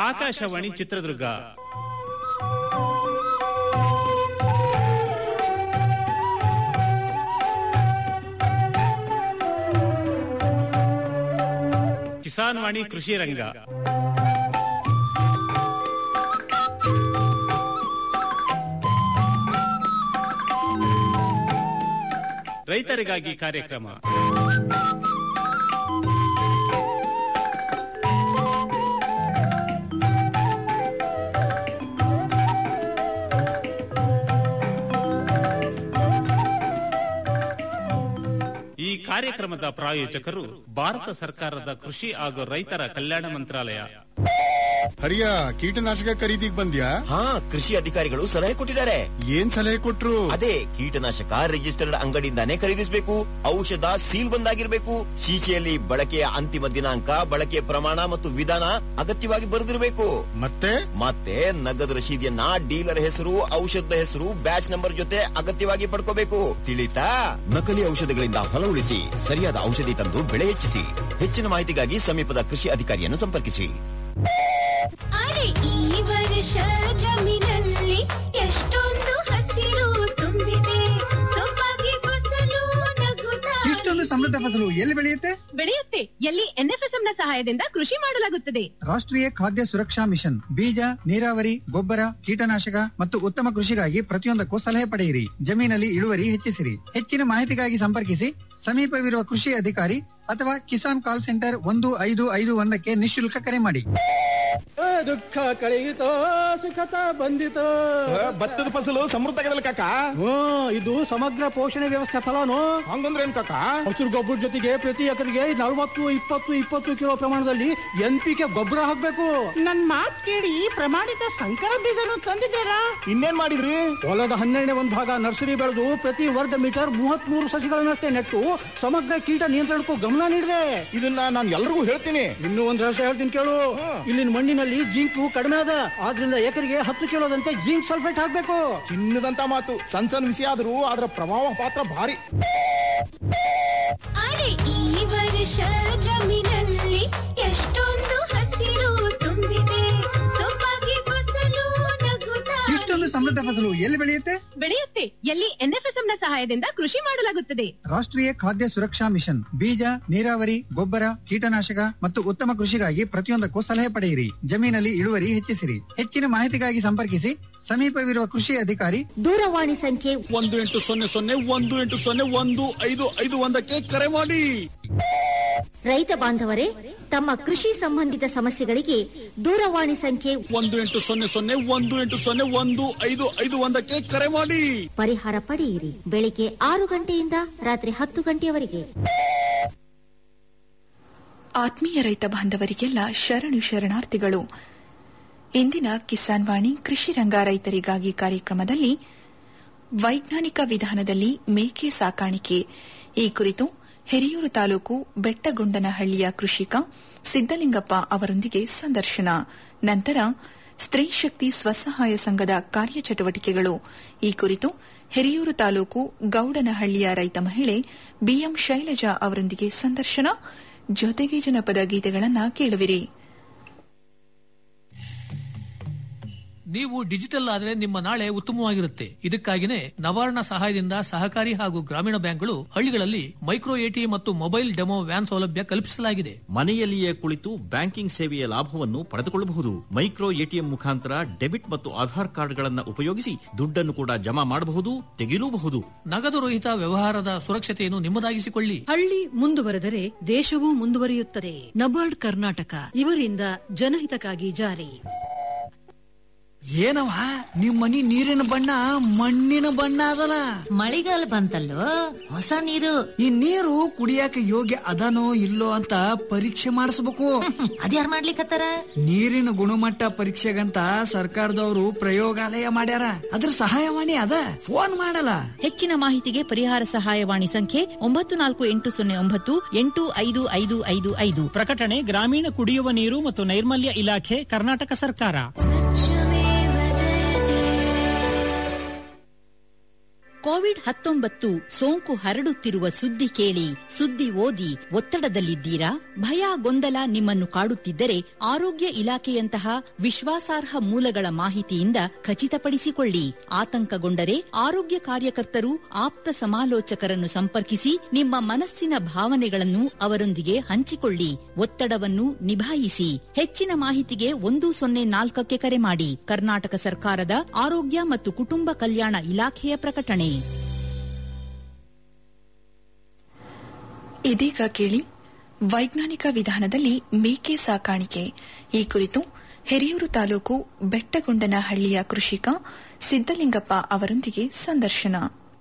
ಆಕಾಶವಾಣಿ ಚಿತ್ರದುರ್ಗ ಕಿಸಾನ್ ವಾಣಿ ಕೃಷಿ ರಂಗ ರೈತರಿಗಾಗಿ ಕಾರ್ಯಕ್ರಮ ಈ ಕಾರ್ಯಕ್ರಮದ ಪ್ರಾಯೋಜಕರು ಭಾರತ ಸರ್ಕಾರದ ಕೃಷಿ ಹಾಗೂ ರೈತರ ಕಲ್ಯಾಣ ಮಂತ್ರಾಲಯ ಹರಿಯ ಕೀಟನಾಶಕ ಖರೀದಿಗ್ ಬಂದ್ಯಾ ಹಾ ಕೃಷಿ ಅಧಿಕಾರಿಗಳು ಸಲಹೆ ಕೊಟ್ಟಿದ್ದಾರೆ ಏನ್ ಸಲಹೆ ಕೊಟ್ರು ಅದೇ ಕೀಟನಾಶಕ ರಿಜಿಸ್ಟರ್ಡ್ ಅಂಗಡಿಯಿಂದಾನೇ ಖರೀದಿಸಬೇಕು ಔಷಧ ಸೀಲ್ ಬಂದಾಗಿರ್ಬೇಕು ಶೀಶೆಯಲ್ಲಿ ಬಳಕೆಯ ಅಂತಿಮ ದಿನಾಂಕ ಬಳಕೆಯ ಪ್ರಮಾಣ ಮತ್ತು ವಿಧಾನ ಅಗತ್ಯವಾಗಿ ಬರೆದಿರಬೇಕು ಮತ್ತೆ ಮತ್ತೆ ನಗದು ರಶೀದಿಯನ್ನ ಡೀಲರ್ ಹೆಸರು ಔಷಧದ ಹೆಸರು ಬ್ಯಾಚ್ ನಂಬರ್ ಜೊತೆ ಅಗತ್ಯವಾಗಿ ಪಡ್ಕೋಬೇಕು ತಿಳಿತಾ ನಕಲಿ ಔಷಧಗಳಿಂದ ಹೊಲ ಉಳಿಸಿ ಸರಿಯಾದ ಔಷಧಿ ತಂದು ಬೆಳೆ ಹೆಚ್ಚಿಸಿ ಹೆಚ್ಚಿನ ಮಾಹಿತಿಗಾಗಿ ಸಮೀಪದ ಕೃಷಿ ಅಧಿಕಾರಿಯನ್ನು ಸಂಪರ್ಕಿಸಿ ಅರೆ ಈ ವರ್ಷ ಜಮೀನಲ್ಲಿ ಎಷ್ಟೊಂದು ಹಸಿರು ತುಂಬಿದೆ ಸೊಬಗೆ ಫಸಲು ನಗುತ್ತಾ ಇಷ್ಟೊಂದು ಸಮೃದ್ಧ ಫಸಲು ಎಲ್ಲಿ ಬೆಳೆಯುತ್ತೆ ಬೆಳೆಯುತ್ತೆ ಎಲ್ಲಿ ಎನ್ಎಫ್ಎಸ್ಎಂ ನ ಸಹಾಯದಿಂದ ಕೃಷಿ ಮಾಡಲಾಗುತ್ತದೆ ರಾಷ್ಟ್ರೀಯ ಖಾದ್ಯ ಸುರಕ್ಷಾ ಮಿಷನ್ ಬೀಜ ನೀರಾವರಿ ಗೊಬ್ಬರ ಕೀಟನಾಶಕ ಮತ್ತು ಉತ್ತಮ ಕೃಷಿಗಾಗಿ ಪ್ರತಿಯೊಂದಕ್ಕೂ ಸಲಹೆ ಪಡೆಯಿರಿ ಜಮೀನಲ್ಲಿ ಇಳುವರಿ ಹೆಚ್ಚಿಸಿರಿ ಹೆಚ್ಚಿನ ಮಾಹಿತಿಗಾಗಿ ಸಂಪರ್ಕಿಸಿ ಸಮೀಪವಿರುವ ಕೃಷಿ ಅಧಿಕಾರಿ ಅಥವಾ ಕಿಸಾನ್ ಕಾಲ್ ಸೆಂಟರ್ ಒಂದು ಐದು ಐದು ಒಂದಕ್ಕೆ ನಿಶುಲ್ಕ ಕರೆ ಮಾಡಿ ದುಃಖ ಕಳೆಯಿತೋ ಸುಖತ ಬಂದಿತೋ ಭತ್ತದ ಫಸಲು ಸಮೃದ್ಧ ಕಾಕ ಹ್ಮ್ ಇದು ಸಮಗ್ರ ಪೋಷಣೆ ವ್ಯವಸ್ಥೆ ಫಲಾನು ಹಂಗಂದ್ರೆ ಏನ್ ಕಾಕ ಹಸಿರು ಗೊಬ್ಬರ ಜೊತೆಗೆ ಪ್ರತಿ ಎಕರೆಗೆ ನಲವತ್ತು ಇಪ್ಪತ್ತು ಇಪ್ಪತ್ತು ಕಿಲೋ ಪ್ರಮಾಣದಲ್ಲಿ ಎನ್ ಪಿ ಕೆ ಗೊಬ್ಬರ ಹಾಕ್ಬೇಕು ನನ್ ಮಾತ್ ಕೇಳಿ ಪ್ರಮಾಣಿತ ಸಂಕರ ಬೀಜನು ತಂದಿದ್ದೀರಾ ಇನ್ನೇನ್ ಮಾಡಿದ್ರಿ ಹೊಲದ ಹನ್ನೆರಡನೇ ಒಂದು ಭಾಗ ನರ್ಸರಿ ಬೆಳೆದು ಪ್ರತಿ ವರ್ಗ ಮೀಟರ್ ಮೂವತ್ತ್ ಮೂರು ಸಸಿಗಳನ್ನಷ್ಟೇ ನೆಟ್ಟು ಸಮಗ್ರ ಕೀಟ ನಿಯಂತ್ರಣಕ್ಕೂ ಗಮನ ನೀಡಿದೆ ಇದನ್ನ ನಾನು ಎಲ್ರಿಗೂ ಹೇಳ್ತೀನಿ ಇನ್ನೂ ಒಂದ್ ರಹಸ್ಯ ಹೇಳ್ತೀನಿ ಕೇಳು ಇಲ್ಲಿನ ಮಣ್ಣಿನಲ್ಲಿ ಜಿಂಕು ಕಡಿಮೆ ಅದ ಆದ್ರಿಂದ ಎಕರೆಗೆ ಹತ್ತು ಕಿಲೋದಂತೆ ಜಿಂಕ್ ಸಲ್ಫೇಟ್ ಹಾಕ್ಬೇಕು ಚಿನ್ನದಂತ ಮಾತು ಸಣ್ಣ ಸಣ್ಣ ವಿಷಯ ಆದ್ರೂ ಅದರ ಪ್ರಭಾವ ಪಾತ್ರ ಭಾರಿ ಅರೆ ಈ ವರ್ಷ ಜಮೀನಲ್ಲಿ ಎಷ್ಟೊಂದು ಹಸಿರು ತುಂಬಿದೆ ಸೊಬಗೆ ಫಸಲು ನಗುತ್ತಾ ಇಷ್ಟೊಂದು ಸಮೃದ್ಧ ಫಸಲು ಎಲ್ಲಿ ಬೆಳೆಯುತ್ತೆ ಬೆಳೆಯುತ್ತೆ ಎಲ್ಲಿ ಎನ್ಎಫ್ಎಸ್ಎಂ ನ ಸಹಾಯದಿಂದ ಕೃಷಿ ಮಾಡಲಾಗುತ್ತದೆ ರಾಷ್ಟ್ರೀಯ ಖಾದ್ಯ ಸುರಕ್ಷಾ ಮಿಷನ್ ಬೀಜ ನೀರಾವರಿ ಗೊಬ್ಬರ ಕೀಟನಾಶಕ ಮತ್ತು ಉತ್ತಮ ಕೃಷಿಗಾಗಿ ಪ್ರತಿಯೊಂದಕ್ಕೂ ಸಲಹೆ ಪಡೆಯಿರಿ ಜಮೀನಲ್ಲಿ ಇಳುವರಿ ಹೆಚ್ಚಿಸಿರಿ ಹೆಚ್ಚಿನ ಮಾಹಿತಿಗಾಗಿ ಸಂಪರ್ಕಿಸಿ ಸಮೀಪವಿರುವ ಕೃಷಿ ಅಧಿಕಾರಿ ದೂರವಾಣಿ ಸಂಖ್ಯೆ ಒಂದು ಎಂಟು ಸೊನ್ನೆ ಸೊನ್ನೆ ಒಂದು ಎಂಟು ಸೊನ್ನೆ ಒಂದು ಐದು ಐದು ಒಂದಕ್ಕೆ ಕರೆ ಮಾಡಿ ರೈತ ಬಾಂಧವರೇ ತಮ್ಮ ಕೃಷಿ ಸಂಬಂಧಿತ ಸಮಸ್ಯೆಗಳಿಗೆ ದೂರವಾಣಿ ಸಂಖ್ಯೆ ಒಂದು ಎಂಟು ಸೊನ್ನೆ ಸೊನ್ನೆ ಒಂದು ಎಂಟು ಸೊನ್ನೆ ಒಂದು ಐದು ಐದು ಒಂದಕ್ಕೆ ಕರೆ ಮಾಡಿ ಪರಿಹಾರ ಪಡೆಯಿರಿ ಬೆಳಿಗ್ಗೆ ಆರು ಗಂಟೆಯಿಂದ ರಾತ್ರಿ ಹತ್ತು ಗಂಟೆಯವರೆಗೆ ಆತ್ಮೀಯ ರೈತ ಬಾಂಧವರಿಗೆಲ್ಲ ಶರಣು ಶರಣಾರ್ಥಿಗಳು ಇಂದಿನ ಕಿಸಾನ್ ವಾಣಿ ಕೃಷಿ ರಂಗ ರೈತರಿಗಾಗಿ ಕಾರ್ಯಕ್ರಮದಲ್ಲಿ ವೈಜ್ಞಾನಿಕ ವಿಧಾನದಲ್ಲಿ ಮೇಕೆ ಸಾಕಾಣಿಕೆ ಈ ಕುರಿತು ಹಿರಿಯೂರು ತಾಲೂಕು ಬೆಟ್ಟಗೊಂಡನಹಳ್ಳಿಯ ಕೃಷಿಕ ಸಿದ್ದಲಿಂಗಪ್ಪ ಅವರೊಂದಿಗೆ ಸಂದರ್ಶನ ನಂತರ ಸ್ತ್ರೀ ಶಕ್ತಿ ಸ್ವಸಹಾಯ ಸಂಘದ ಕಾರ್ಯಚಟುವಟಿಕೆಗಳು ಈ ಕುರಿತು ಹಿರಿಯೂರು ತಾಲೂಕು ಗೌಡನಹಳ್ಳಿಯ ರೈತ ಮಹಿಳೆ ಬಿಎಂ ಶೈಲಜಾ ಅವರೊಂದಿಗೆ ಸಂದರ್ಶನ ಜೊತೆಗೆ ಜನಪದ ಗೀತೆಗಳನ್ನ ಕೇಳುವಿರಿ ನೀವು ಡಿಜಿಟಲ್ ಆದರೆ ನಿಮ್ಮ ನಾಳೆ ಉತ್ತಮವಾಗಿರುತ್ತೆ ಇದಕ್ಕಾಗಿನೇ ನವಾರ್ಣ ಸಹಾಯದಿಂದ ಸಹಕಾರಿ ಹಾಗೂ ಗ್ರಾಮೀಣ ಬ್ಯಾಂಕ್ಗಳು ಹಳ್ಳಿಗಳಲ್ಲಿ ಮೈಕ್ರೋ ಎಟಿಎಂ ಮತ್ತು ಮೊಬೈಲ್ ಡೆಮೋ ವ್ಯಾನ್ ಸೌಲಭ್ಯ ಕಲ್ಪಿಸಲಾಗಿದೆ ಮನೆಯಲ್ಲಿಯೇ ಕುಳಿತು ಬ್ಯಾಂಕಿಂಗ್ ಸೇವೆಯ ಲಾಭವನ್ನು ಪಡೆದುಕೊಳ್ಳಬಹುದು ಮೈಕ್ರೋ ಎಟಿಎಂ ಮುಖಾಂತರ ಡೆಬಿಟ್ ಮತ್ತು ಆಧಾರ್ ಕಾರ್ಡ್ಗಳನ್ನು ಉಪಯೋಗಿಸಿ ದುಡ್ಡನ್ನು ಕೂಡ ಜಮಾ ಮಾಡಬಹುದು ತೆಗೆಯಲೂಬಹುದು ನಗದು ರಹಿತ ವ್ಯವಹಾರದ ಸುರಕ್ಷತೆಯನ್ನು ನಿಮ್ಮದಾಗಿಸಿಕೊಳ್ಳಿ ಹಳ್ಳಿ ಮುಂದುವರೆದರೆ ದೇಶವೂ ಮುಂದುವರಿಯುತ್ತದೆ ನಬಾರ್ಡ್ ಕರ್ನಾಟಕ ಇವರಿಂದ ಜನಹಿತಕ್ಕಾಗಿ ಜಾರಿ ಏನವ ನಿಮ್ ಮನಿ ನೀರಿನ ಬಣ್ಣ ಮಣ್ಣಿನ ಬಣ್ಣ ಅದಲ್ಲ ಮಳಿಗಾಲ ಬಂತಲ್ಲೋ ಹೊಸ ನೀರು ಈ ನೀರು ಕುಡಿಯಾಕ ಯೋಗ್ಯ ಅದನೋ ಇಲ್ಲೋ ಅಂತ ಪರೀಕ್ಷೆ ಮಾಡಿಸ್ಬೇಕು ಅದ್ಯಾರ್ ಮಾಡ್ಲಿಕತ್ತಾರ ನೀರಿನ ಗುಣಮಟ್ಟ ಪರೀಕ್ಷೆಗಂತ ಸರ್ಕಾರದವರು ಪ್ರಯೋಗಾಲಯ ಮಾಡ್ಯಾರ ಅದ್ರ ಸಹಾಯವಾಣಿ ಅದ ಫೋನ್ ಮಾಡಲ್ಲ ಹೆಚ್ಚಿನ ಮಾಹಿತಿಗೆ ಪರಿಹಾರ ಸಹಾಯವಾಣಿ ಸಂಖ್ಯೆ ಒಂಬತ್ತು ನಾಲ್ಕು ಎಂಟು ಸೊನ್ನೆ ಒಂಬತ್ತು ಎಂಟು ಐದು ಐದು ಐದು ಐದು ಪ್ರಕಟಣೆ ಗ್ರಾಮೀಣ ಕುಡಿಯುವ ನೀರು ಮತ್ತು ನೈರ್ಮಲ್ಯ ಇಲಾಖೆ ಕರ್ನಾಟಕ ಸರ್ಕಾರ ಕೋವಿಡ್ ಹತ್ತೊಂಬತ್ತು ಸೋಂಕು ಹರಡುತ್ತಿರುವ ಸುದ್ದಿ ಕೇಳಿ ಸುದ್ದಿ ಓದಿ ಒತ್ತಡದಲ್ಲಿದ್ದೀರಾ ಭಯ ಗೊಂದಲ ನಿಮ್ಮನ್ನು ಕಾಡುತ್ತಿದ್ದರೆ ಆರೋಗ್ಯ ಇಲಾಖೆಯಂತಹ ವಿಶ್ವಾಸಾರ್ಹ ಮೂಲಗಳ ಮಾಹಿತಿಯಿಂದ ಖಚಿತಪಡಿಸಿಕೊಳ್ಳಿ ಆತಂಕಗೊಂಡರೆ ಆರೋಗ್ಯ ಕಾರ್ಯಕರ್ತರು ಆಪ್ತ ಸಮಾಲೋಚಕರನ್ನು ಸಂಪರ್ಕಿಸಿ ನಿಮ್ಮ ಮನಸ್ಸಿನ ಭಾವನೆಗಳನ್ನು ಅವರೊಂದಿಗೆ ಹಂಚಿಕೊಳ್ಳಿ ಒತ್ತಡವನ್ನು ನಿಭಾಯಿಸಿ ಹೆಚ್ಚಿನ ಮಾಹಿತಿಗೆ ಒಂದು ಸೊನ್ನೆ ನಾಲ್ಕಕ್ಕೆ ಕರೆ ಮಾಡಿ ಕರ್ನಾಟಕ ಸರ್ಕಾರದ ಆರೋಗ್ಯ ಮತ್ತು ಕುಟುಂಬ ಕಲ್ಯಾಣ ಇಲಾಖೆಯ ಪ್ರಕಟಣೆ ಇದೀಗ ಕೇಳಿ ವೈಜ್ಞಾನಿಕ ವಿಧಾನದಲ್ಲಿ ಮೇಕೆ ಸಾಕಾಣಿಕೆ ಈ ಕುರಿತು ಹಿರಿಯೂರು ತಾಲೂಕು ಬೆಟ್ಟಗೊಂಡನಹಳ್ಳಿಯ ಕೃಷಿಕ ಸಿದ್ದಲಿಂಗಪ್ಪ ಅವರೊಂದಿಗೆ ಸಂದರ್ಶನ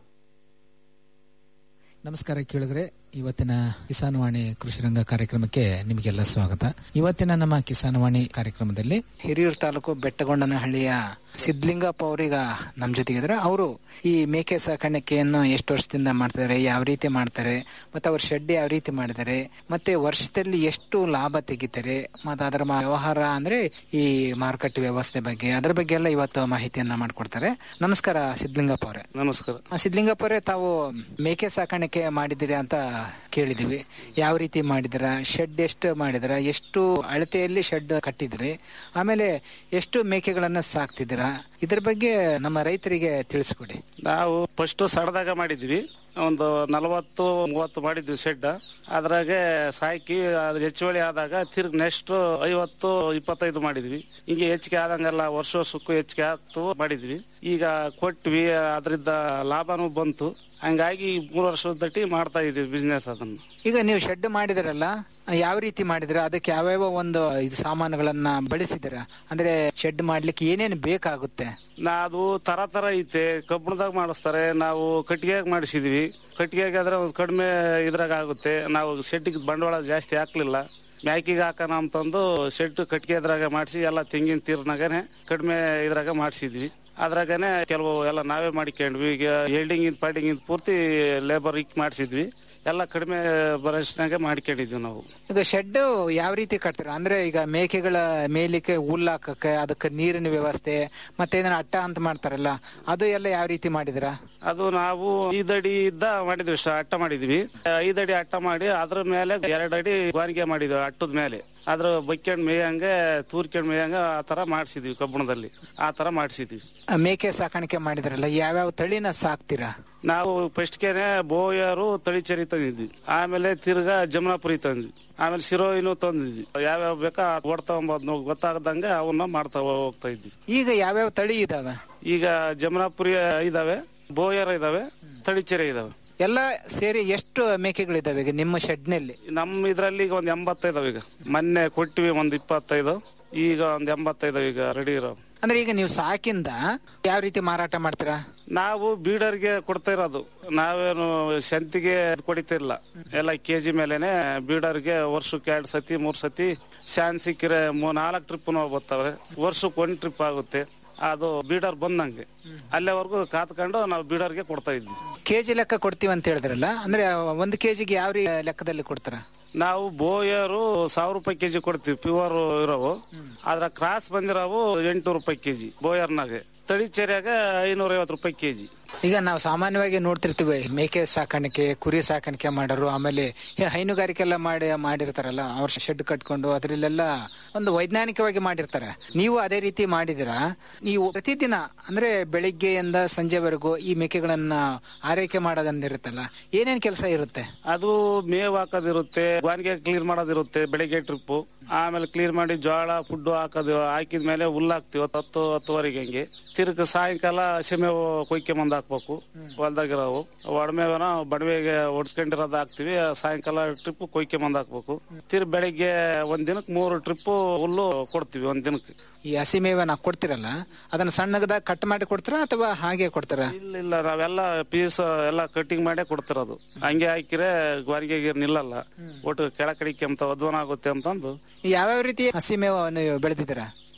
ನಮಸ್ಕಾರ ಕೇಳಿದ್ರೆ ಇವತ್ತಿನ ಕಿಸಾನ್ ವಾಣಿ ಕೃಷಿ ರಂಗ ಕಾರ್ಯಕ್ರಮಕ್ಕೆ ನಿಮಗೆಲ್ಲ ಸ್ವಾಗತ ಇವತ್ತಿನ ನಮ್ಮ ಕಿಸಾನ್ ವಾಣಿ ಕಾರ್ಯಕ್ರಮದಲ್ಲಿ ಹಿರಿಯೂರು ತಾಲೂಕು ಬೆಟ್ಟಗೊಂಡನಹಳ್ಳಿಯ ಸಿದ್ಲಿಂಗಪ್ಪ ಅವರೀಗ ನಮ್ಮ ಜೊತೆಗಿದ್ರೆ ಅವರು ಈ ಮೇಕೆ ಸಾಕಾಣಿಕೆಯನ್ನು ಎಷ್ಟು ವರ್ಷದಿಂದ ಮಾಡ್ತಾರೆ ಯಾವ ರೀತಿ ಮಾಡ್ತಾರೆ ಮತ್ತೆ ಅವ್ರ ಶೆಡ್ ಯಾವ ರೀತಿ ಮಾಡಿದ್ದಾರೆ ಮತ್ತೆ ವರ್ಷದಲ್ಲಿ ಎಷ್ಟು ಲಾಭ ತೆಗಿತಾರೆ ಮತ್ತೆ ಅದರ ಮ- ವ್ಯವಹಾರ ಅಂದ್ರೆ ಈ ಮಾರುಕಟ್ಟೆ ವ್ಯವಸ್ಥೆ ಬಗ್ಗೆ ಅದರ ಬಗ್ಗೆ ಎಲ್ಲ ಇವತ್ತು ಮಾಹಿತಿಯನ್ನ ಮಾಡ್ಕೊಡ್ತಾರೆ ನಮಸ್ಕಾರ ಸಿದ್ಲಿಂಗಪ್ಪ ಅವರೇ ನಮಸ್ಕಾರ ಆ, ಸಿದ್ಲಿಂಗಪ್ಪ ಅವರೇ ತಾವು ಮೇಕೆ ಸಾಕಾಣಿಕೆ ಮಾಡಿದಿರಿ ಅಂತ ಕೇಳಿದಿವಿ ಯಾವ ರೀತಿ ಮಾಡಿದಿರ ಶೆಡ್ ಎಷ್ಟು ಮಾಡಿದಿರ ಎಷ್ಟು ಅಳತೆಯಲ್ಲಿ ಶೆಡ್ ಕಟ್ಟಿದ್ರಿ ಆಮೇಲೆ ಎಷ್ಟು ಮೇಕೆಗಳನ್ನ ಸಾಕ್ತಿದ್ದೀರಾ ಇದ್ರ ಬಗ್ಗೆ ನಮ್ಮ ರೈತರಿಗೆ ತಿಳಿಸ್ಕೊಡಿ ನಾವು ಫಸ್ಟ್ ಸಡದಾಗ ಮಾಡಿದ್ವಿ ಒಂದು ನಲವತ್ತು ಮೂವತ್ತು ಮಾಡಿದ್ವಿ ಶೆಡ್ ಅದ್ರಾಗೆ ಸಾಕಿ ಅದ್ರ ಹೆಚ್ಚುವಳಿ ಆದಾಗ ತಿರ್ಗಿ ನೆಕ್ಸ್ಟ್ ಐವತ್ತು ಇಪ್ಪತ್ತೈದು ಮಾಡಿದ್ವಿ ಹಿಂಗೆ ಹೆಚ್ಚಿಗೆ ಆದಂಗೆಲ್ಲ ವರ್ಷ ವರ್ಷಕ್ಕೂ ಹೆಚ್ಚಿಗೆ ಆಗ್ತು ಮಾಡಿದ್ವಿ ಈಗ ಕೊಟ್ವಿ ಅದರಿಂದ ಲಾಭನೂ ಬಂತು ಹಂಗಾಗಿ ಮೂರು ವರ್ಷದಟ್ಟಿ ಮಾಡ್ತಾ ಇದೀವಿ ಬಿಸ್ನೆಸ್ ಅದನ್ನು ಈಗ ನೀವು ಶೆಡ್ ಮಾಡಿದಿರಲ್ಲ ಯಾವ ರೀತಿ ಮಾಡಿದಿರ ಅದಕ್ಕೆ ಯಾವ್ಯಾವ ಒಂದು ಇದು ಸಾಮಾನುಗಳನ್ನ ಬಳಸಿದಿರ ಅಂದ್ರೆ ಶೆಡ್ ಮಾಡ್ಲಿಕ್ಕೆ ಏನೇನು ಬೇಕಾಗುತ್ತೆ ನಾ ಅದು ತರ ತರ ಐತೆ ಕಬ್ಬಣದಾಗ ಮಾಡಿಸ್ತಾರೆ ನಾವು ಕಟ್ಟಿಗೆಯಾಗ ಮಾಡಿಸಿದ್ವಿ ಕಟ್ಟಿಗೆಗೆ ಆದ್ರೆ ಒಂದು ಕಡಿಮೆ ಇದ್ರಾಗ ಆಗುತ್ತೆ ನಾವು ಶೆಡ್ಡಿಗೆ ಬಂಡವಾಳ ಜಾಸ್ತಿ ಹಾಕ್ಲಿಲ್ಲ ಮ್ಯಾಕಿಗೆ ಹಾಕೋಣ ಅಂತಂದು ಶೆಡ್ ಕಟ್ಟಿಗೆ ಇದ್ರಾಗ ಮಾಡಿಸಿ ಎಲ್ಲ ತೆಂಗಿನ ತೀರ್ನಾಗನೆ ಕಡಿಮೆ ಇದ್ರಾಗ ಮಾಡಿಸಿದ್ವಿ ಅದ್ರಾಗನೆ ಕೆಲವು ಎಲ್ಲ ನಾವೇ ಮಾಡಿಕೊಂಡ್ವಿ ಈಗ ಎಲ್ಡಿಂಗ್ ಇಂದ ಪಾಲ್ಡಿಂಗ್ ಇಂದ ಪೂರ್ತಿ ಲೇಬರ್ ಇಕ್ ಮಾಡಿಸಿದ್ವಿ ಎಲ್ಲ ಕಡಿಮೆ ಬರೋಷ್ನಾಗೆ ಮಾಡ್ಕೊಂಡಿದ್ವಿ ನಾವು ಈಗ ಶೆಡ್ ಯಾವ ರೀತಿ ಕಟ್ತೀರಾ ಅಂದ್ರೆ ಈಗ ಮೇಕೆಗಳ ಮೇಲಿಕ್ಕೆ ಹುಲ್ಲು ಹಾಕಕ್ಕೆ ಅದಕ್ಕೆ ನೀರಿನ ವ್ಯವಸ್ಥೆ ಮತ್ತೆ ಇದನ್ನ ಅಟ್ಟ ಅಂತ ಮಾಡ್ತಾರಲ್ಲ ಅದು ಎಲ್ಲ ಯಾವ ರೀತಿ ಮಾಡಿದಿರಾ ಅದು ನಾವು ಐದಡಿ ಇದ್ದ ಮಾಡಿದ್ವಿ ಅಷ್ಟ ಅಟ್ಟ ಮಾಡಿದ್ವಿ ಐದಡಿ ಅಟ್ಟ ಮಾಡಿ ಅದ್ರ ಮೇಲೆ ಎರಡು ಅಡಿ ಗಾನಿಗೆ ಮಾಡಿದ್ವಿ ಅಟ್ಟದ ಮೇಲೆ ಅದ್ರ ಬೈಕೊಂಡ್ ಮೇಯಂಗೆ ತೂರ್ಕೊಂಡ್ ಮೇಯಂಗ ಆ ತರ ಮಾಡಿಸಿದ್ವಿ ಕಬ್ಬಣದಲ್ಲಿ ಆ ತರ ಮಾಡಿಸಿದ್ವಿ ಆ ಮೇಕೆ ಸಾಕಾಣಿಕೆ ಮಾಡಿದ್ರಲ್ಲ ಯಾವ್ಯಾವ ತಳಿನ ಸಾಕ್ತೀರಾ ನಾವು ಫಸ್ಟ್ಗೆನೆ ಬೋಯರು ತಳಿಚರಿ ತಂದಿದ್ವಿ ಆಮೇಲೆ ತಿರ್ಗಾ ಜಮನಾಪುರಿ ತಂದ್ವಿ ಆಮೇಲೆ ಸಿರೋಯಿನು ತಂದಿದ್ವಿ ಯಾವ್ಯಾವ ಬೇಕಾ ಓಡ್ತಾ ಗೊತ್ತಾಗದಂಗೆ ಅವನ್ನ ಮಾಡ್ತಾ ಹೋಗ್ತಾ ಇದ್ವಿ ಈಗ ಯಾವ್ಯಾವ ತಳಿ ಇದಾವೆ ಈಗ ಜಮನಾಪುರಿ ಇದಾವೆ ಬೋಯರ್ ಇದಾವೆ ತಳಿಚೆರೆ ಇದಾವೆ ಎಲ್ಲ ಸೇರಿ ಎಷ್ಟು ಮೇಕೆಗಳಿದಾವೆ ಈಗ ನಿಮ್ಮ ಶೆಡ್ ನಲ್ಲಿ ನಮ್ಮ ಇದ್ರಲ್ಲಿ ಈಗ ಒಂದ್ ಎಂಬತ್ತೈದವ ಈಗ ಮೊನ್ನೆ ಕೊಟ್ಟಿವಿ ಒಂದ್ ಇಪ್ಪತ್ತೈದು ಈಗ ಒಂದ್ ಎಂಬತ್ತೈದವ ಈಗ ರೆಡಿ ಇರೋ ಅಂದ್ರೆ ಈಗ ನೀವು ಸಾಕಿಂದ ಯಾವ ರೀತಿ ಮಾರಾಟ ಮಾಡ್ತೀರಾ ನಾವು ಬೀಡರ್ಗೆ ಕೊಡ್ತಾ ಇರೋದು ನಾವೇನು ಸಂತಿಗೆ ಕೊಡಿತಿರ್ಲ ಎಲ್ಲ ಕೆಜಿ ಮೇಲೆನೆ ಬೀಡರ್ಗೆ ವರ್ಷಕ್ಕೆ ಎರಡ್ ಸತಿ ಮೂರ್ ಸತಿ ಸ್ಯಾನ್ ಸಿಕ್ಕಿರೆ ಮೂರ್ ನಾಲ್ಕು ಟ್ರಿಪ್ ಬರ್ತಾವೆ ವರ್ಷಕ್ಕೆ ಒಂದ್ ಟ್ರಿಪ್ ಆಗುತ್ತೆ ಅದು ಬೀಡರ್ ಬಂದಂಗೆ ಅಲ್ಲೇವರೆಗೂ ಕಾತ್ಕೊಂಡು ನಾವು ಬೀಡರ್ಗೆ ಕೊಡ್ತಾ ಇದ್ವಿ ಕೆಜಿ ಲೆಕ್ಕ ಕೊಡ್ತೀವಿ ಅಂತ ಹೇಳಿದ್ರಲ್ಲ ಅಂದ್ರೆ ಒಂದು ಕೆಜಿಗೆ ಯಾವ ರೀ ಲೆಕ್ಕದಲ್ಲಿ ಕೊಡ್ತಾರ ನಾವು ಬೋಯರು ಸಾವಿರ ರೂಪಾಯಿ ಕೆಜಿ ಕೊಡ್ತೀವಿ ಪ್ಯೂರ್ ಇರೋವು ಅದ್ರ ಕ್ರಾಸ್ ಬಂದಿರೋವು ಎಂಟುನೂರು ರೂಪಾಯಿ ಕೆಜಿ ಬೋಯರ್ನಾಗೆ ತಳಿಚೇರಿಯಾಗ ಐನೂರ ಐವತ್ತು ರೂಪಾಯಿ ಕೆಜಿ ಈಗ ನಾವು ಸಾಮಾನ್ಯವಾಗಿ ನೋಡ್ತಿರ್ತೀವಿ ಮೇಕೆ ಸಾಕಾಣಿಕೆ ಕುರಿ ಸಾಕಾಣಿಕೆ ಮಾಡೋರು ಆಮೇಲೆ ಈ ಹೈನುಗಾರಿಕೆ ಎಲ್ಲ ಮಾಡಿ ಮಾಡಿರ್ತಾರಲ್ಲ ಅವ್ರ ಶೆಡ್ ಕಟ್ಕೊಂಡು ಅದ್ರಲ್ಲೆಲ್ಲ ಒಂದು ವೈಜ್ಞಾನಿಕವಾಗಿ ಮಾಡಿರ್ತಾರೆ ನೀವು ಅದೇ ರೀತಿ ಮಾಡಿದಿರಾ ನೀವು ಪ್ರತಿದಿನ ಅಂದ್ರೆ ಬೆಳಿಗ್ಗೆಯಿಂದ ಸಂಜೆವರೆಗೂ ಈ ಮೇಕೆಗಳನ್ನ ಆರೈಕೆ ಮಾಡೋದಂದಿರುತ್ತಲ್ಲ ಏನೇನ್ ಕೆಲಸ ಇರುತ್ತೆ ಅದು ಮೇವ್ ಹಾಕೋದಿರುತ್ತೆ ಗಾನಿಗೆ ಕ್ಲೀನ್ ಮಾಡೋದಿರುತ್ತೆ ಬೆಳಿಗ್ಗೆ ಟ್ರಿಪ್ ಆಮೇಲೆ ಕ್ಲೀನ್ ಮಾಡಿ ಜೋಳ ಫುಡ್ ಹಾಕೋದು ಹಾಕಿದ ಮೇಲೆ ಹುಲ್ಲು ಹಾಕ್ತಿವಿ ಹತ್ತು ಹತ್ತುವರೆಗೆ ಹಂಗೆ ತಿರ್ಗ ಸಾಯಂಕಾಲ ಹಸಿಮೇವು ಕೊಯ್ಕೆ ಬಂದ್ ಹಾಕ್ಬೇಕು ಹೊಲ್ದಾಗಿರೋವು ಒಡಮೇವನ ಬಡವೆಗೆ ಹೊಡ್ಕೊಂಡಿರೋದು ಹಾಕ್ತಿವಿ ಸಾಯಂಕಾಲ ಟ್ರಿಪ್ ಕೊಯ್ಕೆ ಬಂದ್ ಹಾಕ್ಬೇಕು ತಿರ್ಗ ಬೆಳಿಗ್ಗೆ ಒಂದ್ ದಿನಕ್ಕೆ ಮೂರು ಟ್ರಿಪ್ ಹುಲ್ಲು ಕೊಡ್ತೀವಿ ಒಂದ್ ದಿನಕ್ಕೆ ಈ ಹಸಿ ಮೇವನ್ನ ಕೊಡ್ತಿರಲ್ಲ ಅದನ್ನ ಸಣ್ಣಗದಾಗ ಕಟ್ ಮಾಡಿ ಕೊಡ್ತೀರಾ ಅಥವಾ ಹಾಗೆ ಕೊಡ್ತಾರ ಇಲ್ಲ ಇಲ್ಲ ನಾವೆಲ್ಲ ಪೀಸ್ ಎಲ್ಲ ಕಟಿಂಗ್ ಮಾಡೇ ಕೊಡ್ತಿರೋದು ಹಂಗೆ ಹಾಕಿದ್ರೆ ಗಾರಿಗೆ ನಿಲ್ಲಲ್ಲ ಒಟ್ಟು ಕೆಳ ಕಡಿಕೆ ಅಂತ ಅಧ್ವಾನ ಆಗುತ್ತೆ ಅಂತಂದು ಯಾವ್ಯಾವ ರೀತಿ ಹಸಿ ಮೇವು ನೀವು ಬೆಳೆದಿದ್ದೀರಾ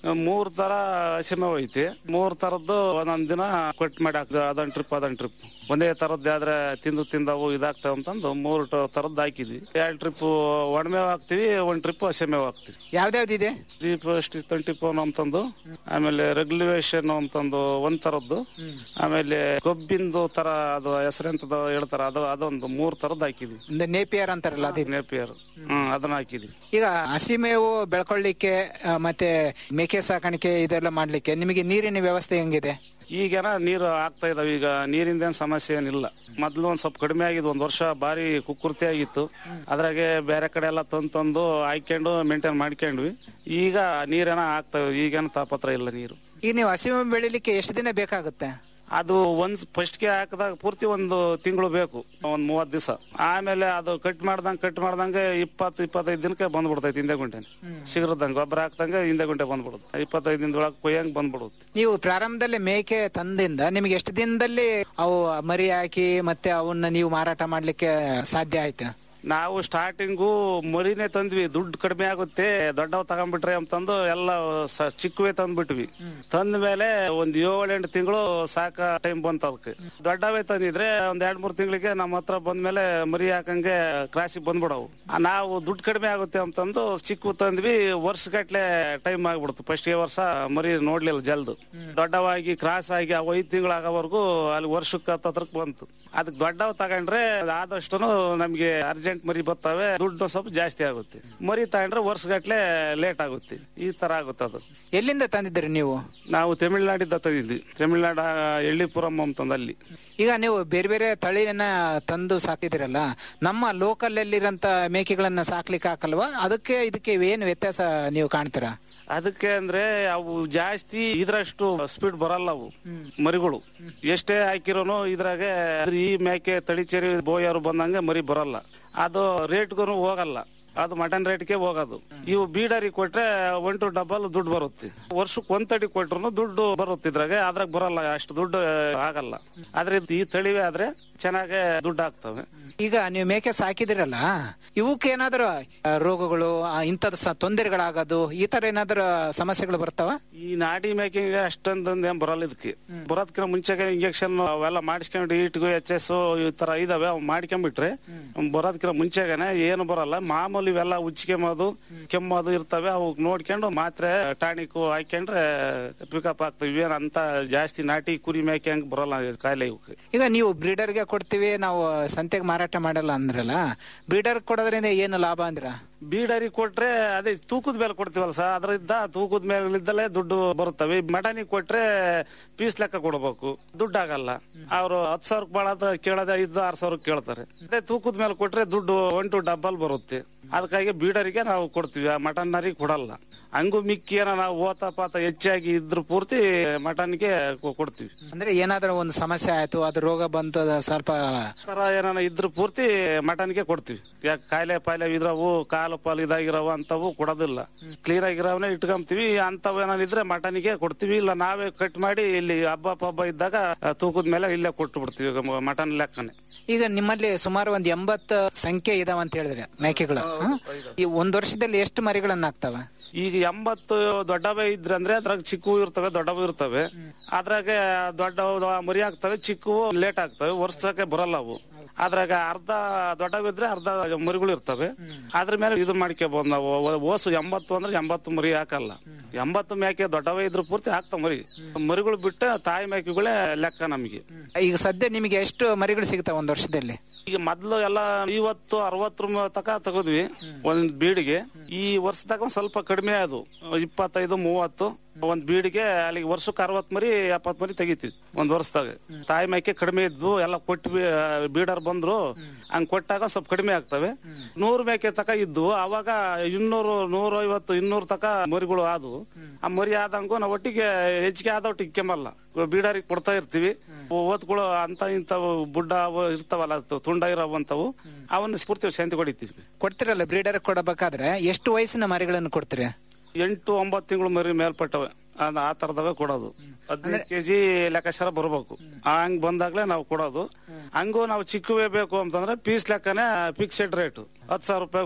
ಮೂರ್ ತರ ಹಸಿಮೇವ್ ಐತಿ ಮೂರ್ ತರದ್ದು ಒಂದೊಂದ್ ದಿನ ಕೊಟ್ ಮಾಡಿ ಹಾಕ್ದು ಅದೊಂದ್ ಟ್ರಿಪ್ ಅದೊಂದ್ ಟ್ರಿಪ್ ಒಂದೇ ತರದ್ದು ಆದ್ರೆ ತಿಂದು ತಿಂದವು ಇದಾಗ್ತಾವ ಅಂತಂದು ಮೂರ್ ಟ- ತರದ್ದು ಹಾಕಿದ್ವಿ ಎರಡ್ ಟ್ರಿಪ್ ಒಣಮೇವ್ ಹಾಕ್ತಿವಿ ಒಂದ್ ಟ್ರಿಪ್ ಹಸಿಮೇವ್ ಹಾಕ್ತಿವಿ ಯಾವ್ದಾವ್ದಿದೆ ಜೀಪ್ ಟ್ವೆಂಟಿ ಫೋನ್ ಅಂತಂದು ಆಮೇಲೆ ರೆಗ್ಯುಲೇಷನ್ ಅಂತಂದು ಒಂದ್ ತರದ್ದು ಆಮೇಲೆ ಕೊಬ್ಬಿಂದು ತರ ಅದು ಹೆಸರೆಂತದ ಹೇಳ್ತಾರ ಅದು ಅದೊಂದು ಮೂರ್ ತರದ್ದು ಹಾಕಿದ್ವಿ ಒಂದು ನೇಪಿಯರ್ ಅಂತಾರಲ್ಲ ಅದೇ ನೇಪಿಯರ್ ಹ್ಮ್ ಅದನ್ನ ಹಾಕಿದ್ವಿ ಈಗ ಹಸಿಮೇವು ಬೆಳ್ಕೊಳ್ಳಿಕ್ಕೆ ಆ, ಮತ್ತೆ ಮೇಕೆ ಸಾಕಾಣಿಕೆ ಇದೆಲ್ಲ ಮಾಡ್ಲಿಕ್ಕೆ ನಿಮಗೆ ನೀರಿನ ವ್ಯವಸ್ಥೆ ಹೆಂಗಿದೆ ಈಗೇನ ನೀರು ಆಗ್ತಾ ಇದಾವೆ ಈಗ ನೀರಿಂದ ಏನ್ ಸಮಸ್ಯೆ ಏನಿಲ್ಲ ಮೊದ್ಲು ಒಂದ್ ಸ್ವಲ್ಪ ಕಡಿಮೆ ಆಗಿದ್ದು ಒಂದ್ ವರ್ಷ ಬಾರಿ ಕುಕ್ಕುರ್ತಿ ಆಗಿತ್ತು ಅದ್ರಾಗೆ ಬೇರೆ ಕಡೆ ಎಲ್ಲ ತಂದು ತಂದು ಹಾಕೊಂಡು ಮೇಂಟೈನ್ ಮಾಡ್ಕೊಂಡ್ವಿ ಈಗ ನೀರೇನ ಆಗ್ತವೆ ಈಗೇನ ತಾಪತ್ರ ಇಲ್ಲ ನೀರು ಈಗ ನೀವು ಹಸಿಮೇವು ಬೆಳಿಲಿಕ್ಕೆ ಎಷ್ಟು ದಿನ ಬೇಕಾಗುತ್ತೆ ಅದು ಒಂದ್ ಫಸ್ಟ್ಗೆ ಹಾಕಿದಾಗ ಪೂರ್ತಿ ಒಂದು ತಿಂಗಳು ಬೇಕು ಒಂದ್ ಮೂವತ್ ದಿವಸ ಆಮೇಲೆ ಅದು ಕಟ್ ಮಾಡ್ದಂಗ ಕಟ್ ಮಾಡ್ದಂಗೆ ಇಪ್ಪತ್ತು ಇಪ್ಪತ್ತೈದು ದಿನಕ್ಕೆ ಬಂದ್ಬಿಡ್ತೈತಿ ಹಿಂದೆ ಗುಂಟೆ ಸಿಗರದಂಗ ಗೊಬ್ಬರ ಹಾಕ್ದಂಗೆ ಹಿಂದೆ ಗುಂಟೆ ಬಂದ್ಬಿಡುತ್ತೆ ಇಪ್ಪತ್ತೈದು ದಿನದೊಳಗೆ ಕೊಯ್ಯಂಗ್ ಬಂದ್ಬಿಡುತ್ತೆ ನೀವು ಪ್ರಾರಂಭದಲ್ಲಿ ಮೇಕೆ ತಂದಿಂದ ನಿಮಗೆ ಎಷ್ಟು ದಿನದಲ್ಲಿ ಅವು ಮರಿ ಹಾಕಿ ಮತ್ತೆ ಅವನ್ನ ನೀವು ಮಾರಾಟ ಮಾಡ್ಲಿಕ್ಕೆ ಸಾಧ್ಯ ಆಯ್ತು ನಾವು ಸ್ಟಾರ್ಟಿಂಗು ಮರಿನೇ ತಂದ್ವಿ ದುಡ್ಡು ಕಡಿಮೆ ಆಗುತ್ತೆ ದೊಡ್ಡವ್ ತಗೊಂಡ್ಬಿಟ್ರೆ ಅಂತಂದು ಎಲ್ಲ ಸ- ಚಿಕ್ಕವೇ ತಂದ್ಬಿಟ್ವಿ ತಂದ ಮೇಲೆ ಒಂದ್ ಏಳು ಎಂಟು ತಿಂಗಳು ಸಾಕ ಟೈಮ್ ಬಂತ ಅದಕ್ಕೆ ದೊಡ್ಡವೇ ತಂದಿದ್ರೆ ಒಂದ್ ಎರಡ್ ಮೂರ್ ತಿಂಗಳಿಗೆ ನಮ್ಮ ಹತ್ರ ಬಂದ್ಮೇಲೆ ಮರಿ ಹಾಕಂಗೆ ಕ್ರಾಸಿಗೆ ಬಂದ್ಬಿಡವು ಆ, ನಾವು ದುಡ್ಡು ಕಡಿಮೆ ಆಗುತ್ತೆ ಅಂತಂದು ಚಿಕ್ಕ ತಂದ್ವಿ ವರ್ಷಗಟ್ಲೆ ಟೈಮ್ ಆಗ್ಬಿಡ್ತು ಫಸ್ಟ್ ವರ್ಷ ಮರಿ ನೋಡ್ಲಿಲ್ಲ ಜಲ್ದು ದೊಡ್ಡವಾಗಿ ಕ್ರಾಸ್ ಆಗಿ ಅವು ಐದ್ ತಿಂಗಳಾಗೋವರೆಗೂ ಅಲ್ಲಿ ವರ್ಷಕ್ಕೆ ಹತ್ತತ್ರಕ್ ಬಂತು ಅದಕ್ಕೆ ದೊಡ್ಡವ್ ತಗೊಂಡ್ರೆ ಆದಷ್ಟು ನಮ್ಗೆ ಅರ್ಜೆಂಟ್ ಮರಿ ಬರ್ತವೆ ದುಡ್ಡು ಸ್ವಲ್ಪ ಜಾಸ್ತಿ ಆಗುತ್ತೆ ಮರಿ ತಗೊಂಡ್ರೆ ವರ್ಷಗಟ್ಲೆ ಲೇಟ್ ಆಗುತ್ತೆ ಈ ತರ ಆಗುತ್ತೆ ಅದು ಎಲ್ಲಿಂದ ತಂದಿದ್ರಿ ನೀವು ನಾವು ತಮಿಳ್ನಾಡಿಂದ ತಂದಿದ್ವಿ ತಮಿಳ್ನಾಡ ಎಳ್ಳಿಪುರಂ ಅಂತಂದು ಅಲ್ಲಿ ಈಗ ನೀವು ಬೇರೆ ಬೇರೆ ತಳಿಯನ್ನ ತಂದು ಸಾಕಿದಿರಲ್ಲ ನಮ್ಮ ಲೋಕಲ್ ಅಲ್ಲಿರಂತ ಮೇಕೆಗಳನ್ನ ಸಾಕ್ಲಿಕ್ಕೆ ಹಾಕಲ್ವಾ ಅದಕ್ಕೆ ಇದಕ್ಕೆ ಏನು ವ್ಯತ್ಯಾಸ ನೀವು ಕಾಣ್ತೀರಾ ಅದಕ್ಕೆ ಅಂದ್ರೆ ಅವು ಜಾಸ್ತಿ ಇದ್ರಷ್ಟು ಸ್ಪೀಡ್ ಬರಲ್ಲ ಅವು ಮರಿಗಳು ಎಷ್ಟೇ ಹಾಕಿರೋನು ಇದ್ರಾಗೆ ಈ ಮೇಕೆ ತಳಿಚೇರಿ ಬೋಯರು ಬಂದಂಗೆ ಮರಿ ಬರಲ್ಲ ಅದು ರೇಟ್ಗೂ ಹೋಗಲ್ಲ ಅದು ಮಟನ್ ರೇಟ್ಗೆ ಹೋಗೋದು ಇವು ಬೀಡರಿಗೆ ಕೊಟ್ರೆ ಒನ್ ಟು ಡಬಲ್ ದುಡ್ಡು ಬರುತ್ತೆ ವರ್ಷಕ್ಕೆ ಒಂದ್ ತಡಿ ಕೊಟ್ರು ದುಡ್ಡು ಬರುತ್ತೆ ಇದ್ರಾಗೆ ಅದ್ರಾಗ ಬರಲ್ಲ ಅಷ್ಟು ದುಡ್ಡು ಆಗಲ್ಲ ಆದ್ರೆ ಈ ತಳಿವೆ ಆದ್ರೆ ಚೆನ್ನಾಗೆ ದುಡ್ಡು ಆಗ್ತವೆ ಈಗ ನೀವು ಮೇಕೆ ಸಾಕಿದಿರಲ್ಲ ಇವಕ್ಕೆ ಏನಾದ್ರು ಆ, ರೋಗಗಳು ಆ, ಇಂಥದ್ದು ಸ- ತೊಂದರೆಗಳಾಗೋದು ಈ ತರ ಏನಾದ್ರು ಸಮಸ್ಯೆಗಳು ಬರ್ತಾವ ಈ ನಾಟಿ ಮೇಕಿಂಗ್ ಅಷ್ಟೊಂದೊಂದ್ ಏನ್ ಬರಲ್ಲ ಇದಕ್ಕೆ ಬರೋದಕ್ಕಿಂತ ಮುಂಚೆಗೆ ಇಂಜೆಕ್ಷನ್ ಅವೆಲ್ಲ ಮಾಡಿಸ್ಕೊಂಡು ಇಟ್ಗು ಎಚ್ ಎಸ್ ಈ ತರ ಇದಾವೆ ಅವ್ ಮಾಡ್ಕೊಂಡ್ಬಿಟ್ರೆ ಬರೋದಕ್ಕಿಂತ ಮುಂಚೆಗನೆ ಏನು ಬರಲ್ಲ ಮಾಮೂಲಿ ಇವೆಲ್ಲ ಉಚ್ಕೆಂಬೋದು ಕೆಮ್ಮೋದು ಇರ್ತವೆ ಅವು ನೋಡ್ಕೊಂಡು ಮಾತ್ರೆ ಟಾನಿಕ್ ಹಾಕೊಂಡ್ರೆ ಪಿಕಪ್ ಆಗ್ತವೆ ಇವೇನ್ ಅಂತ ಜಾಸ್ತಿ ನಾಟಿ ಕುರಿ ಮೇಕೆ ಹಂಗ್ ಬರಲ್ಲ ಕಾಯಿಲೆ ಇವಕ್ಕೆ ಈಗ ನೀವು ಬ್ರೀಡರ್ಗೆ ಕೊಡ್ತೀವಿ ನಾವು ಸಂತೆಗೆ ಮಾರಾಟ ಮಾಡಲ್ಲ ಅಂದ್ರಲ್ಲ ಬ್ರೀಡರ್ ಕೊಡೋದ್ರಿಂದ ಏನು ಲಾಭ ಅಂದ್ರ ಬೀಡರಿಗೆ ಕೊಟ್ರೆ ಅದೇ ತೂಕದ ಮೇಲೆ ಕೊಡ್ತೀವಲ್ಲ ಸರ್ ಅದರಿಂದ ತೂಕದ ಮೇಲಿದ್ದಲೇ ದುಡ್ಡು ಬರುತ್ತವೆ ಮಟನಿಗೆ ಕೊಟ್ರೆ ಪೀಸ್ ಲೆಕ್ಕ ಕೊಡ್ಬೇಕು ದುಡ್ಡು ಆಗಲ್ಲ ಅವರು ಹತ್ತು ಸಾವಿರಕ್ಕೆ ಬಾಳದ ಕೇಳದ ಐದು ಆರು ಸಾವಿರಕ್ಕೆ ಕೇಳ್ತಾರೆ ಅದೇ ತೂಕದ ಮೇಲೆ ಕೊಟ್ರೆ ದುಡ್ಡು ಒನ್ ಟು ಡಬಲ್ ಬರುತ್ತೆ ಅದಕ್ಕಾಗಿ ಬೀಡರಿಗೆ ನಾವು ಕೊಡ್ತೀವಿ ಆ ಮಟನ್ನರಿಗೆ ಕೊಡಲ್ಲ ಹಂಗು ಮಿಕ್ಕಿ ಏನೋ ನಾವು ಓತ ಪಾತ ಹೆಚ್ಚಾಗಿ ಇದ್ರ ಪೂರ್ತಿ ಮಟನ್ಗೆ ಕೊ- ಕೊಡ್ತೀವಿ ಅಂದ್ರೆ ಏನಾದ್ರೂ ಒಂದು ಸಮಸ್ಯೆ ಆಯ್ತು ಅದು ರೋಗ ಬಂತು ಅದು ಸ್ವಲ್ಪ ತರ ಏನಾನ ಇದ್ರ ಪೂರ್ತಿ ಮಟನ್ಗೆ ಕೊಡ್ತೀವಿ ಯಾಕೆ ಕಾಯಿಲೆ ಪಾಯಿಲೆ ಇದ್ರವು ಕಾಲು ಪಾಲು ಇದಾಗಿರವು ಅಂತವು ಕೊಡೋದಿಲ್ಲ ಕ್ಲೀನ್ ಆಗಿರೋವನ್ನ ಇಟ್ಕೊಂತೀವಿ ಅಂತವ್ ಏನಾನ ಇದ್ರೆ ಮಟನ್ಗೆ ಕೊಡ್ತೀವಿ ಇಲ್ಲ ನಾವೇ ಕಟ್ ಮಾಡಿ ಇಲ್ಲಿ ಹಬ್ಬ ಪಬ್ಬ ಇದ್ದಾಗ ಆ, ತೂಕದ ಮೇಲೆ ಇಲ್ಲೇ ಕೊಟ್ಟು ಬಿಡ್ತೀವಿ ಮ- ಮಟನ್ ಲೆಕ್ಕನೆ ಈಗ ನಿಮ್ಮಲ್ಲಿ ಸುಮಾರು ಒಂದ್ ಎಂಬತ್ತು ಸಂಖ್ಯೆ ಇದಾವ ಅಂತ ಹೇಳಿದ್ರೆ ಮೇಕೆಗಳು ಹ? ಈ ಒಂದ್ ವರ್ಷದಲ್ಲಿ ಎಷ್ಟು ಮರಿಗಳನ್ನ ಆಗ್ತಾವ ಈಗ ಎಂಬತ್ತು ದೊಡ್ಡವೇ ಇದ್ರಂದ್ರೆ ಅದ್ರಾಗ ಚಿಕ್ಕವು ಇರ್ತವೆ ದೊಡ್ಡವು ಇರ್ತವೆ ಅದ್ರಾಗೆ ದೊಡ್ಡ ಮರಿ ಆಗ್ತವೆ ಚಿಕ್ಕವು ಲೇಟ್ ಆಗ್ತವೆ ವರ್ಷಕ್ಕೆ ಬರಲ್ಲ ಅವು ಅದ್ರಾಗ ಅರ್ಧ ದೊಡ್ಡವಿದ್ರೆ ಅರ್ಧ ಮರಿಗಳು ಇರ್ತವೆ ಅದ್ರ ಮೇಲೆ ಇದು ಮಾಡ್ಕೋಬಹುದು ನಾವು ಒ- ಓಸು ಎಂಬತ್ತು ಅಂದ್ರೆ ಎಂಬತ್ತು ಮರಿ ಹಾಕಲ್ಲ ಎಂಬತ್ತು ಮೇಕೆ ದೊಡ್ಡವೇ ಇದ್ರು ಪೂರ್ತಿ ಹಾಕ್ತಾವ ಮರಿ ಮರಿಗಳು ಬಿಟ್ಟು ತಾಯಿ ಮೇಕೆಗಳೇ ಲೆಕ್ಕ ನಮಗೆ ಈಗ ಸದ್ಯ ನಿಮಗೆ ಎಷ್ಟು ಮರಿಗಳು ಸಿಗ್ತಾವ ಒಂದ್ ವರ್ಷದಲ್ಲಿ ಈಗ ಮೊದ್ಲು ಎಲ್ಲ ಐವತ್ತು ಅರವತ್ತರ ಮ- ತಕ ತಗದ್ವಿ ಒಂದ್ ಬೀಡಿಗೆ ಈ ವರ್ಷದಾಗ ಒಂದ್ ಸ್ವಲ್ಪ ಕಡಿಮೆ ಅದು ಇಪ್ಪತ್ತೈದು ಮೂವತ್ತು ಒಂದ್ ಬೀಡಿಗೆ ಅಲ್ಲಿಗೆ ವರ್ಷಕ್ಕೆ ಅರವತ್ ಮರಿ ಎಪ್ಪತ್ ಮರಿ ತೆಗಿತೀವಿ ಒಂದ್ ವರ್ಷದಾಗ ತಾಯಿ ಮೇಕೆ ಕಡಿಮೆ ಇದ್ವು ಎಲ್ಲ ಕೊಟ್ಟು ಬೀಡರ್ ಬಂದ್ರು ಹಂಗ್ ಕೊಟ್ಟಾಗ ಸ್ವಲ್ಪ ಕಡಿಮೆ ಆಗ್ತವೆ ನೂರ್ ಮೇಕೆ ತಕ ಇದ್ವು ಅವಾಗ ಇನ್ನೂರು ನೂರ ಐವತ್ತು ಇನ್ನೂರು ತಕ ಮರಿಗಳು ಆದವು ಆ ಮರಿ ಆದಂಗು ನಾವು ಒಟ್ಟಿಗೆ ಹೆಚ್ಚಿಗೆ ಆದ ಒಟ್ಟಿಗೆ ಕೆಮ್ಮಲ್ಲ ಬೀಡರಿಗೆ ಕೊಡ್ತಾ ಇರ್ತೀವಿ ಓದ್ಗಳು ಅಂತ ಇಂಥವು ಬುಡ್ಡ ಅವು ಇರ್ತಾವಲ್ಲ ಅದು ತುಂಡ ಇರೋವಂತವು ಅವನ್ನ ಸ್ಫೂರ್ತಿ ಶಾಂತಿ ಹೊಡಿತೀವಿ ಕೊಡ್ತಿರಲ್ಲ ಬ್ರೀಡರ್ ಕೊಡಬೇಕಾದ್ರೆ ಎಷ್ಟು ವಯಸ್ಸಿನ ಮರಿಗಳನ್ನು ಕೊಡ್ತೀರಿ ಎಂಟು ಒಂಬತ್ತು ತಿಂಗಳು ಮರಿ ಮೇಲ್ಪಟ್ಟವೆ ಅದ್ ಆ ತರದವೇ ಕೊಡೋದು ಹದಿನೈದು ಕೆಜಿ ಲೆಕ್ಕಾಚಾರ ಬರ್ಬೇಕು ಹಂಗ್ ಬಂದಾಗ್ಲೇ ನಾವು ಕೊಡೋದು ಹಂಗೂ ನಾವು ಚಿಕ್ಕವೇ ಬೇಕು ಅಂತಂದ್ರೆ ಪೀಸ್ ಲೆಕ್ಕನೆ ಫಿಕ್ಸೆಡ್ ರೇಟ್ ಹತ್ತು ಸಾವಿರ ರೂಪಾಯಿಗೆ ಒಂದು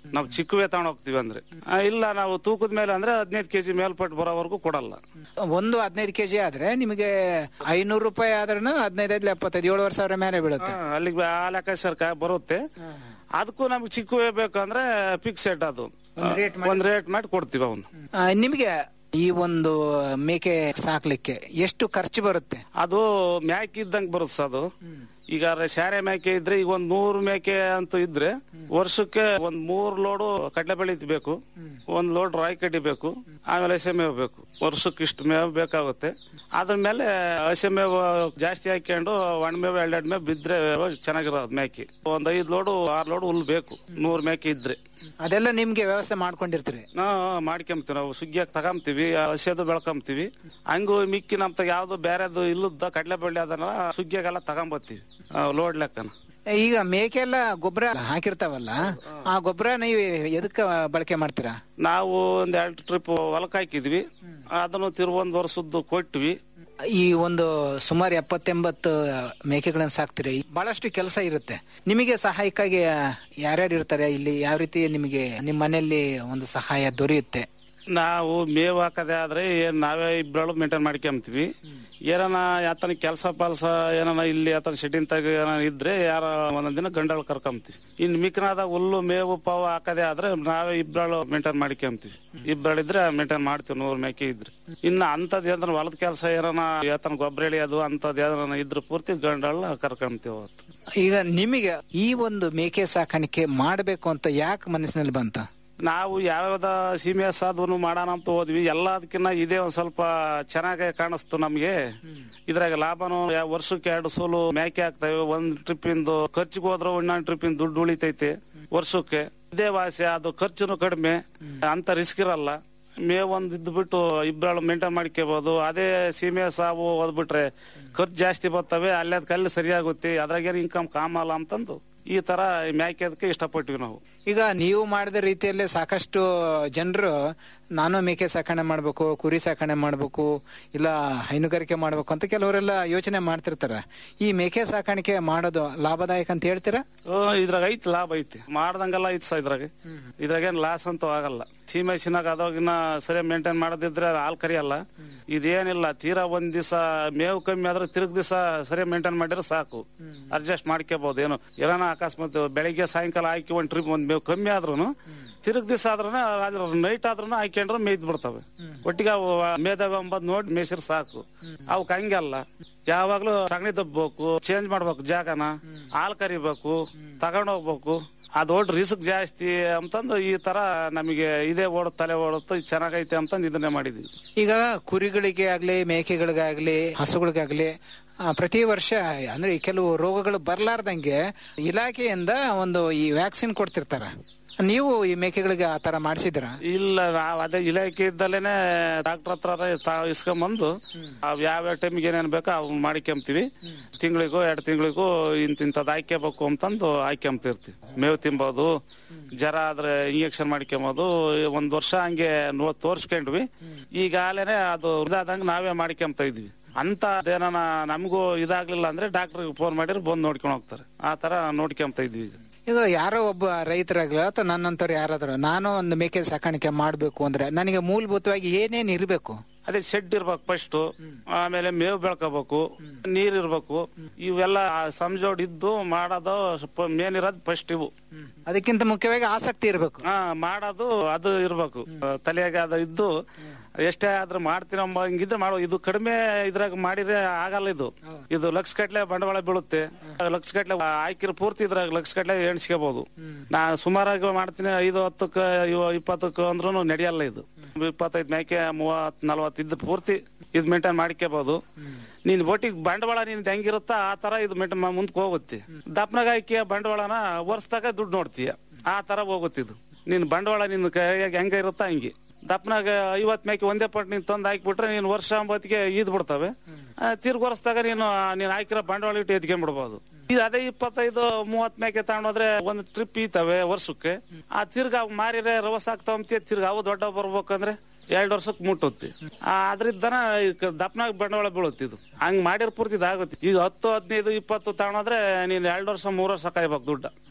ನಾವು ಚಿಕ್ಕವೇ ತಗೊಂಡ್ ಹೋಗ್ತೀವಿ ಅಂದ್ರೆ ಆ, ಇಲ್ಲ ನಾವು ತೂಕದ ಮೇಲೆ ಅಂದ್ರೆ ಹದಿನೈದು ಕೆಜಿ ಮೇಲ್ಪಟ್ಟು ಬರೋವರೆಗೂ ಕೊಡಲ್ಲ ಒಂದು ಹದಿನೈದು ಕೆಜಿ ಆದ್ರೆ ನಿಮಗೆ ಐನೂರು ರೂಪಾಯಿ ಆದ್ರೂ ಹದಿನೈದು ಎಪ್ಪತ್ತೈದು ಏಳುವರೆ ಸಾವಿರ ಮೇಲೆ ಬೀಳುತ್ತೆ ಆ, ಅಲ್ಲಿಗೆ ಆ ಲೆಕ್ಕಾಚಾರ ಬರುತ್ತೆ ಅದಕ್ಕೂ ನಮ್ಗೆ ಚಿಕ್ಕವೇ ಬೇಕಂದ್ರೆ ಫಿಕ್ಸೆಡ್ ಅದು ಒಂದ್ ರೇಟ್ ಮಾಡಿ ಕೊಡ್ತೀವಿ ಅವನು ಆ, ನಿಮಗೆ ಈ ಒಂದು ಮೇಕೆ ಸಾಕ್ಲಿಕ್ಕೆ ಎಷ್ಟು ಖರ್ಚು ಬರುತ್ತೆ ಅದು ಮ್ಯಾಕ್ ಇದ್ದಂಗೆ ಬರುತ್ತೆ ಅದು ಈಗ ಶಾರೆ ಮೇಕೆ ಇದ್ರೆ ಈಗ ಒಂದ್ ನೂರು ಮೇಕೆ ಅಂತ ಇದ್ರೆ ವರ್ಷಕ್ಕೆ ಒಂದ್ ಮೂರ್ ಲೋಡು ಕಡಲೆಬೇಳೆ ಬೇಕು ಒಂದ್ ಲೋಡ್ ರಾಯಿ ಕಡ್ಡಿ ಬೇಕು ಆಮೇಲೆ ಹಸೆ ಮೇವು ಬೇಕು ವರ್ಷಕ್ಕೆ ಇಷ್ಟು ಮೇವು ಬೇಕಾಗುತ್ತೆ ಅದ್ರ ಮೇಲೆ ಹಸೆ ಮೇವು ಜಾಸ್ತಿ ಹಾಕೊಂಡು ಒಣಮೇವು ಎರಡೆರಡು ಮೇವು ಬಿದ್ರೆ ಚೆನ್ನಾಗಿರೋದು ಮೇಕೆ ಒಂದ್ ಐದ್ ಲೋಡು ಆರ್ ಲೋಡ್ ಹುಲ್ಲು ಬೇಕು ನೂರ್ ಮೇಕೆ ಇದ್ರೆ ಅದೆಲ್ಲ ನಿಮ್ಗೆ ವ್ಯವಸ್ಥೆ ಮಾಡ್ಕೊಂಡಿರ್ತೀರಿ ಹಾ ಮಾಡ್ಕೊಂತೀವಿ ನಾವು ಸುಗ್ಗಿಯಾಗಿ ತಗೊಂತೀವಿ ಹಸಿದು ಬೆಳ್ಕೊಂತೀವಿ ಹಂಗು ಮಿಕ್ಕಿ ನಮ್ತ ಯಾವ್ದು ಬೇರೆದು ಇಲ್ಲದ ಕಡಲೆ ಬಳ್ಳಿ ಅದನ್ನ ಸುಗ್ಗಿಯಾಗೆಲ್ಲ ತಗೊಂಬತ್ತೀವಿ ಲೋಡ್ ಲೆಕ್ಕನ ಈಗ ಮೇಕೆ ಎಲ್ಲ ಗೊಬ್ಬರ ಹಾಕಿರ್ತಾವಲ್ಲ ಆ ಗೊಬ್ಬರ ನೀವು ಎದಕ್ಕೆ ಬಳಕೆ ಮಾಡ್ತೀರಾ ನಾವು ಒಂದ್ ಎರಡು ಟ್ರಿಪ್ ಹೊಲಕ್ ಹಾಕಿದ್ವಿ ಅದನ್ನು ತಿರು ಒಂದ್ ವರ್ಷದ್ದು ಕೊಟ್ವಿ ಈ ಒಂದು ಸುಮಾರು ಎಪ್ಪತ್ತೆಂಬತ್ತು ಮೇಕೆಗಳನ್ನ ಸಾಕ್ತೀರಿ ಬಹಳಷ್ಟು ಕೆಲಸ ಇರುತ್ತೆ ನಿಮಗೆ ಸಹಾಯಕ್ಕಾಗಿ ಯಾರ್ಯಾರು ಇರ್ತಾರೆ ಇಲ್ಲಿ ಯಾವ ರೀತಿ ನಿಮಗೆ ನಿಮ್ಮ ಮನೆಯಲ್ಲಿ ಒಂದು ಸಹಾಯ ದೊರೆಯುತ್ತೆ ನಾವು ಮೇವು ಹಾಕದೆ ಆದ್ರೆ ಏನ್ ನಾವೇ ಇಬ್ಬರು ಮೇಂಟೈನ್ ಮಾಡ್ಕೊಂತೀವಿ ಏನಾನ ಯಾತನ ಕೆಲಸ ಪಾಲ್ಸ ಏನಾನ ಇಲ್ಲಿ ಆತನ ಶೆಡ್ಡಿನ ತಗ ಏನಾನ ಇದ್ರೆ ಯಾರ ಒಂದೊಂದ್ ದಿನ ಗಂಡಳು ಕರ್ಕೊಂತೀವಿ ಇನ್ ಮಿಕ್ನಾದ ಹುಲ್ಲು ಮೇವು ಪಾವು ಹಾಕದೆ ಆದ್ರೆ ನಾವೇ ಇಬ್ಬರು ಮೇಂಟೈನ್ ಮಾಡ್ಕೊಂತೀವಿ ಇಬ್ಬರಿದ್ರೆ ಮೇಂಟೈನ್ ಮಾಡ್ತೀವಿ ನೂರ್ ಮೇಕೆ ಇದ್ರೆ ಇನ್ನ ಅಂತದ್ ಏನಾರ ಹೊಲದ ಕೆಲಸ ಏನಾನ ಯಾತನ ಗೊಬ್ಬರ ಎಳಿಯೋದು ಅಂತದ್ ಏನಾನ ಇದ್ರೆ ಪೂರ್ತಿ ಗಂಡಳ ಕರ್ಕೊಂತೀವಿ ಅವತ್ತು ಈಗ ನಿಮಗೆ ಈ ಒಂದು ಮೇಕೆ ಸಾಕಾಣಿಕೆ ಮಾಡಬೇಕು ಅಂತ ಯಾಕೆ ಮನಸ್ಸಿನಲ್ಲಿ ಬಂತ ನಾವು ಯಾವ್ಯಾವ್ದ ಸೀಮೆ ಸಾಧುವನ್ನು ಮಾಡೋಣ ಅಂತ ಹೋದ್ವಿ ಎಲ್ಲದಕ್ಕಿಂತ ಇದೇ ಒಂದ್ ಸ್ವಲ್ಪ ಚೆನ್ನಾಗಿ ಕಾಣಿಸ್ತು ನಮ್ಗೆ ಇದ್ರಾಗ ಲಾಭನು ಯಾ- ವರ್ಷಕ್ಕೆ ಎರಡು ಸೋಲು ಮೇಕೆ ಆಗ್ತವೆ ಒಂದ್ ಟ್ರಿಪ್ ಇಂದು ಖರ್ಚಿಗೆ ಹೋದ್ರೆ ಇನ್ನೊಂದ್ ಟ್ರಿಪ್ ಇಂದ ದುಡ್ಡು ಉಳಿತೈತೆ ವರ್ಷಕ್ಕೆ ಇದೇ ವಾಸಿ ಅದು ಖರ್ಚುನು ಕಡಿಮೆ ಅಂತ ರಿಸ್ಕ್ ಇರಲ್ಲ ಮೇವ್ ಒಂದ್ ಇದ್ದು ಬಿಟ್ಟು ಇಬ್ಬರು ಮೇಂಟೈನ್ ಮಾಡ್ಕೋಬಹುದು ಅದೇ ಸೀಮೆ ಸಾವು ಓದ್ಬಿಟ್ರೆ ಖರ್ಚು ಜಾಸ್ತಿ ಬರ್ತವೆ ಅಲ್ಲದ ಕಲ್ಲಿ ಸರಿಯಾಗುತ್ತೆ ಅದ್ರಾಗೇನು ಇನ್ಕಮ್ ಕಾಮಲ್ಲ ಅಂತಂದು ಈ ತರ ಮೇಯ್ಕೋದಕ್ಕೆ ಇಷ್ಟಪಟ್ಟಿವಿ ನಾವು ಈಗ ನೀವು ಮಾಡಿದ ರೀತಿಯಲ್ಲೇ ಸಾಕಷ್ಟು ಜನರು ನಾನು ಮೇಕೆ ಸಾಕಣೆ ಮಾಡ್ಬೇಕು ಕುರಿ ಸಾಕಣೆ ಮಾಡ್ಬೇಕು ಇಲ್ಲ ಹೈನುಗಾರಿಕೆ ಮಾಡ್ಬೇಕು ಅಂತ ಕೆಲವರೆಲ್ಲ ಯೋಚನೆ ಮಾಡ್ತಿರ್ತಾರ ಈ ಮೇಕೆ ಸಾಕಾಣಿಕೆ ಮಾಡೋದು ಲಾಭದಾಯಕ ಅಂತ ಹೇಳ್ತೀರಾ ಆ, ಇದ್ರಾಗ ಐತಿ ಲಾಭ ಐತಿ ಮಾಡ್ದಂಗೆಲ್ಲ ಐತಿ ಸಾ ಇದ್ರಾಗ ಇದ್ರಾಗೇನ್ ಲಾಸ್ ಅಂತೂ ಆಗಲ್ಲ ಸೀಮೆ ಸಿನಾಗ ಅದಾಗಿನ್ನ ಸರಿ ಮೇಂಟೈನ್ ಮಾಡೋದಿದ್ರೆ ಹಾಲ್ ಕರಿಯಲ್ಲ ಇದೇನಿಲ್ಲ ತೀರಾ ಒಂದ್ ದಿವಸ ಮೇವು ಕಮ್ಮಿ ಆದ್ರೆ ತಿರುಗ್ ದಿವಸ ಸರಿ ಮೇಂಟೈನ್ ಮಾಡಿದ್ರೆ ಸಾಕು ಅಡ್ಜಸ್ಟ್ ಮಾಡ್ಕೋಬಹುದು ಏನು ಏನಾನ ಅಕಸ್ಮಾತ್ ಬೆಳಿಗ್ಗೆ ಸಾಯಂಕಾಲ ಹಾಕಿ ಒಂದ್ ಟ್ರಿಪ್ ಒಂದ್ ಮೇವು ಕಮ್ಮಿ ಆದ್ರೂ ತಿರುಗ್ ದಿವಸ ಆದ್ರೂ ನೈಟ್ ಆದ್ರೂ ಹಾಕೊಂಡ್ರೆ ಮೇಯ್ದ್ ಬಿಡ್ತವೆ ಒಟ್ಟಿಗೆ ಅವು ಮೇದವ ಎಂಬದ್ ನೋಡಿ ಮೇಸಿರ್ ಸಾಕು ಅವಕ್ ಹಂಗಲ್ಲ ಯಾವಾಗ್ಲೂ ಸಗಣಿ ದಬ್ಬೇಕು ಚೇಂಜ್ ಮಾಡ್ಬೇಕು ಜಾಗನ ಹಾಲ್ ಕರಿಬೇಕು ತಗೊಂಡ್ ಹೋಗ್ಬೇಕು ಅದ್ ದೊಡ್ಡ ರಿಸ್ಕ್ ಜಾಸ್ತಿ ಅಂತಂದು ಈ ತರ ನಮಗೆ ಇದೇ ಓಡುತ್ತ ತಲೆ ಓಡುತ್ತ ಚೆನ್ನಾಗೈತೆ ಅಂತಂದು ಇದನ್ನೇ ಮಾಡಿದೀವಿ ಈಗ ಕುರಿಗಳಿಗೆ ಆಗ್ಲಿ ಮೇಕೆಗಳಿಗಾಗ್ಲಿ ಹಸುಗಳಿಗಾಗ್ಲಿ ಆ, ಪ್ರತಿ ವರ್ಷ ಅಂದ್ರೆ ಈ ಕೆಲವು ರೋಗಗಳು ಬರ್ಲಾರ್ದಂಗೆ ಇಲಾಖೆಯಿಂದ ಒಂದು ಈ ವ್ಯಾಕ್ಸಿನ್ ಕೊಡ್ತಿರ್ತಾರ ನೀವು ಈ ಮೇಕೆಗಳಿಗೆ ಆ ತರ ಮಾಡಿಸಿದ್ರ ಇಲ್ಲ ನಾವ್ ಅದೇ ಇಲಾಖೆ ಇದ್ದಲ್ಲೇನೆ ಡಾಕ್ಟರ್ ಹತ್ರ ಇಸ್ಕೊಂಬಂದು ಅವ್ ಯಾವ ಟೈಮಿಗೆ ಏನೇನ್ ಬೇಕೋ ಅವ್ನ ಮಾಡಿಕೊಂತೀವಿ ತಿಂಗಳಿಗೂ ಎರಡು ತಿಂಗಳಿಗೂ ಇಂತಿಂತದ್ ಹಾಕ್ಯಬೇಕು ಅಂತಂದು ಹಾಕ್ಯಂತಿರ್ತೀವಿ ಮೇವು ತಿಂಬೋದು ಜರ ಆದ್ರೆ ಇಂಜೆಕ್ಷನ್ ಮಾಡ್ಕೊಂಬೋದು ಒಂದ್ ವರ್ಷ ಹಂಗೆ ನೋ ತೋರ್ಸ್ಕೊಂಡ್ವಿ ಈಗಾಲೇನೆ ಅದು ಇದಾದಂಗ ನಾವೇ ಮಾಡ್ಕೊಂತ ಇದ್ವಿ ಅಂತ ಅದೇನ ನಮಗೂ ಇದಾಗ್ಲಿಲ್ಲ ಅಂದ್ರೆ ಡಾಕ್ಟರ್ ಫೋನ್ ಮಾಡಿದ್ರೆ ಬಂದ್ ನೋಡ್ಕೊಂಡು ಹೋಗ್ತಾರೆ ಆ ತರ ನೋಡ್ಕೊಂತ ಇದ್ವಿ ಈಗ ಈಗ ಯಾರೋ ಒಬ್ಬ ರೈತರಾಗ್ಲಿ ಅಥವಾ ನನ್ನಂತವ್ರು ಯಾರಾದ್ರು ನಾನು ಒಂದು ಮೇಕೆ ಸಾಕಾಣಿಕೆ ಮಾಡ್ಬೇಕು ಅಂದ್ರೆ ನನಗೆ ಮೂಲಭೂತವಾಗಿ ಏನೇನ್ ಇರ್ಬೇಕು ಅದೇ ಶೆಡ್ ಇರ್ಬೇಕು ಫಸ್ಟ್ ಆಮೇಲೆ ಮೇವು ಬೆಳ್ಕೋಬೇಕು ನೀರ್ ಇರ್ಬೇಕು ಇವೆಲ್ಲ ಸಂಜೋಡ್ ಇದ್ದು ಮಾಡೋದು ಮೇನ್ ಇರೋದು ಫಸ್ಟ್ ಇವು ಅದಕ್ಕಿಂತ ಮುಖ್ಯವಾಗಿ ಆಸಕ್ತಿ ಇರ್ಬೇಕು ಹಾ ಮಾಡೋದು ಅದು ಇರ್ಬೇಕು ತಲೆಯಾಗ ಅದು ಇದ್ದು ಎಷ್ಟೇ ಆದ್ರೂ ಮಾಡ್ತೀನಿ ಅಂಬ ಹಂಗಿದ್ರೆ ಮಾಡೋ ಇದು ಕಡಿಮೆ ಇದ್ರಾಗ ಮಾಡಿದ್ರೆ ಆಗಲ್ಲ ಇದು ಇದು ಲಕ್ಷ ಗಟ್ಲೆ ಬಂಡವಾಳ ಬೀಳುತ್ತೆ ಲಕ್ಷ ಗಟ್ಲೆ ಹಾಕಿರೋ ಪೂರ್ತಿ ಇದ್ರಾಗ ಲಕ್ಷ ಗಟ್ಲೆ ಎಣಿಸ್ಕೋಬಹುದು ನಾ ಸುಮಾರಾಗಿ ಮಾಡ್ತೀನಿ ಐದು ಹತ್ತಕ್ಕ ಇವ- ಇಪ್ಪತ್ತಕ್ಕ ಅಂದ್ರೂ ನಡೆಯಲ್ಲ ಇದು ಇಪ್ಪತ್ತೈದು ಮೇಕೆ ಮೂವತ್ ನಲ್ವತ್ ಇದ್ ಪೂರ್ತಿ ಇದ್ ಮೇಂಟೈನ್ ಮಾಡ್ಕೋಬಹುದು ನೀನ್ ಒಟ್ಟಿಗೆ ಬಂಡವಾಳ ನಿನ್ ಹೆಂಗಿರುತ್ತ ಆ ತರ ಇದು ಮೇಂಟೈನ್ ಮುಂದಕ್ಕೆ ಹೋಗುತ್ತೆ ದಪ್ಪನಾಗ ಹಾಕಿ ಬಂಡವಾಳನ ವರ್ಷದಾಗ ದುಡ್ಡು ನೋಡ್ತೀಯ ಆ ತರ ಹೋಗುತ್ತೆ ಇದು ನಿನ್ ಬಂಡವಾಳ ನಿನ್ ಕೈಯಾಗ ಹೆಂಗ ಇರುತ್ತ ಹಂಗೆ ದಪ್ಪನಾಗ ಐವತ್ ಮೇಕೆ ಒಂದೇ ಪಟ್ ನೀನ್ ತಂದು ಹಾಕ್ಬಿಟ್ರೆ ನೀನ್ ವರ್ಷ ಅಂಬತ್ತಿಗೆ ಈದ್ ಬಿಡ್ತವೆ ತಿರ್ಗ ವರ್ಷದಾಗ ನೀನು ನೀನ್ ಹಾಕಿರೋ ಬಂಡವಾಳ ಇಟ್ಟು ಎತ್ಕೊಂಡ್ಬಿಡ್ಬೋದು ಇದು ಅದೇ ಇಪ್ಪತ್ತೈದು ಮೂವತ್ ಮೇಕೆ ತಗೊಂಡೋದ್ರೆ ಒಂದ್ ಟ್ರಿಪ್ ಈತವೆ ವರ್ಷಕ್ಕೆ ಆ ತಿರ್ಗಾ ಅವ್ ಮಾರಿರೆ ರವಸ್ ಆಗ್ತಾವಂತ ತಿರ್ಗಾ ಅವು ದೊಡ್ಡ ಬರ್ಬೇಕಂದ್ರೆ ಎರಡ್ ವರ್ಷಕ್ಕೆ ಮುಟ್ಟುತ್ತೆ ಆ, ಅದ್ರಿಂದನ ದಪ್ಪನಾಗ ಬಂಡವಾಳ ಬೀಳುತ್ತೆ ಇದು ಹಂಗ್ ಮಾಡಿರ್ ಪೂರ್ತಿ ಇದಾಗುತ್ತೆ ಈಗ ಹತ್ತು ಹದಿನೈದು ಇಪ್ಪತ್ತು ತಗೊಂಡ್ರೆ ನೀನ್ ಎರಡ್ ವರ್ಷ ಮೂರ್ ವರ್ಷ ಕಾಯ್ಬೇಕು ದುಡ್ಡ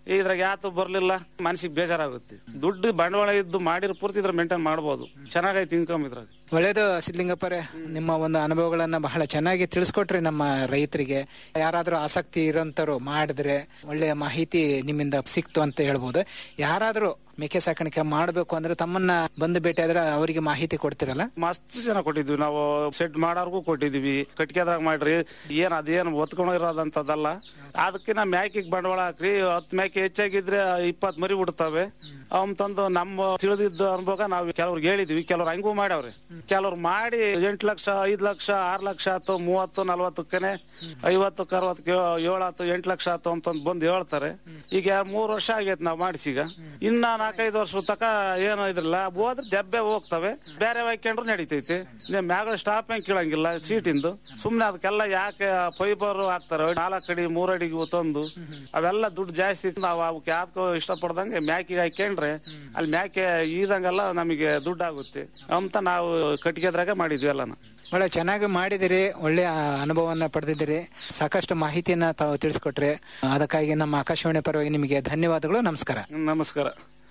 ಇದ್ರಾಗ ಯಾತು ಬರ್ಲಿಲ್ಲ ಮನಸ್ಸಿಗೆ ಬೇಜಾರಾಗುತ್ತೆ ದುಡ್ಡು ಬಂಡವಾಳ ಇದ್ದು ಮಾಡಿರೋ ಪೂರ್ತಿ ಇದ್ರ ಮೇಂಟೈನ್ ಮಾಡ್ಬೋದು ಚೆನ್ನಾಗೈತಿ ಇನ್ಕಮ್ ಇದ್ರಾಗ ಒಳ್ಳೇದು ಸಿದ್ಲಿಂಗಪ್ಪರೇ ನಿಮ್ಮ ಒಂದು ಅನುಭವಗಳನ್ನ ಬಹಳ ಚೆನ್ನಾಗಿ ತಿಳಿಸ್ಕೊಟ್ರಿ ನಮ್ಮ ರೈತರಿಗೆ ಯಾರಾದ್ರೂ ಆಸಕ್ತಿ ಇರೋಂಥವ್ರು ಮಾಡಿದ್ರೆ ಒಳ್ಳೆಯ ಮಾಹಿತಿ ನಿಮ್ಮಿಂದ ಸಿಕ್ತು ಅಂತ ಹೇಳ್ಬೋದು ಯಾರಾದ್ರೂ ಮೇಕೆ ಸಾಕಾಣಿಕೆ ಮಾಡ್ಬೇಕು ಅಂದ್ರೆ ತಮ್ಮನ್ನ ಬಂದು ಭೇಟಿ ಆದ್ರೆ ಅವರಿಗೆ ಮಾಹಿತಿ ಕೊಡ್ತಿರಲ್ಲ ಮಸ್ತ್ ಜನ ಕೊಟ್ಟಿದ್ವಿ ನಾವು ಸೆಟ್ ಮಾಡೋರ್ಗೂ ಕೊಟ್ಟಿದ್ವಿ ಕಟ್ಗೆದ್ರಾಗ ಮಾಡ್ರಿ ಏನ್ ಅದೇನ್ ಒತ್ಕೊಂಡಿರೋದಂತದಲ್ಲ ಅದಕ್ಕಿನ್ನ ಮ್ಯಾಕಿಗೆ ಬಂಡವಾಳ ಹಾಕ್ರಿ ಹತ್ತು ಮ್ಯಾಕೆ ಹೆಚ್ಚಾಗಿದ್ರೆ ಇಪ್ಪತ್ ಮರಿ ಬಿಡ್ತವೆ ಅವನ್ ತಂದು ನಮ್ಮ ತಿಳಿದಿದ್ದ ಅನುಭವ ನಾವು ಕೆಲವ್ರಿಗೆ ಹೇಳಿದ್ವಿ ಕೆಲವ್ರು ಹಂಗೂ ಮಾಡ್ಯಾವ್ರಿ ಕೆಲವ್ರು ಮಾಡಿ ಎಂಟು ಲಕ್ಷ ಐದ್ ಲಕ್ಷ ಆರ್ ಲಕ್ಷ ಆತು ಮೂವತ್ತು ನಲ್ವತ್ತಕ್ಕನೆ ಐವತ್ತಕ್ಕೆ ಅರವತ್ತಕ್ಕೆ ಏಳು ಆತು ಎಂಟು ಲಕ್ಷ ಆತು ಅಂತಂದ್ ಬಂದು ಹೇಳ್ತಾರೆ ಈಗ ಮೂರ್ ವರ್ಷ ಆಗೈತೆ ನಾವು ಮಾಡಿಸಿ ಈಗ ಇನ್ನ ನಾಲ್ಕೈದು ವರ್ಷ ತಕ ಏನು ಇದ್ರಲ್ಲ ಹೋದ್ರೆ ದೆಬ್ಬೆ ಹೋಗ್ತವೆ ಬೇರೆ ಹಾಕೊಂಡ್ರು ನಡೀತೈತಿ ನೀವು ಮ್ಯಾಗ ಸ್ಟಾಪ್ ಹೆಂಗ್ ಕೇಳಂಗಿಲ್ಲ ಸೀಟಿಂದು ಸುಮ್ನೆ ಅದಕ್ಕೆಲ್ಲ ಯಾಕೆ ಫೈಬರ್ ಹಾಕ್ತಾರೆ ನಾಲ್ಕು ಅಡಿ ಮೂರ್ ಅಡಿಗೆ ತಂದು ಅವೆಲ್ಲ ದುಡ್ಡು ಜಾಸ್ತಿ ಇತ್ತು. ನಾವು ಅವಕ್ಕೆ ಯಾಕೋ ಇಷ್ಟಪಡ್ದಂಗೆ ಮ್ಯಾಕಿಗೆ ಹಾಕೊಂಡ್ರೆ ಅಲ್ಲಿ ಮ್ಯಾಕೆ ಈದಂಗೆಲ್ಲ ನಮಗೆ ದುಡ್ಡು ಆಗುತ್ತೆ ಅಂತ ನಾವು ಕಟ್ಟಿಗೆದ್ರಾಗ ಮಾಡಿದ್ವಿ ಎಲ್ಲನ ಬಹಳ ಚೆನ್ನಾಗಿ ಮಾಡಿದಿರಿ ಒಳ್ಳೆ ಅನುಭವವನ್ನ ಪಡೆದಿದ್ದೀರಿ ಸಾಕಷ್ಟು ಮಾಹಿತಿಯನ್ನ ತಾವು ತಿಳಿಸ್ಕೊಟ್ರಿ ಅದಕ್ಕಾಗಿ ನಮ್ಮ ಆಕಾಶವಾಣಿ ಪರವಾಗಿ ನಿಮಗೆ ಧನ್ಯವಾದಗಳು ನಮಸ್ಕಾರ ನಮಸ್ಕಾರ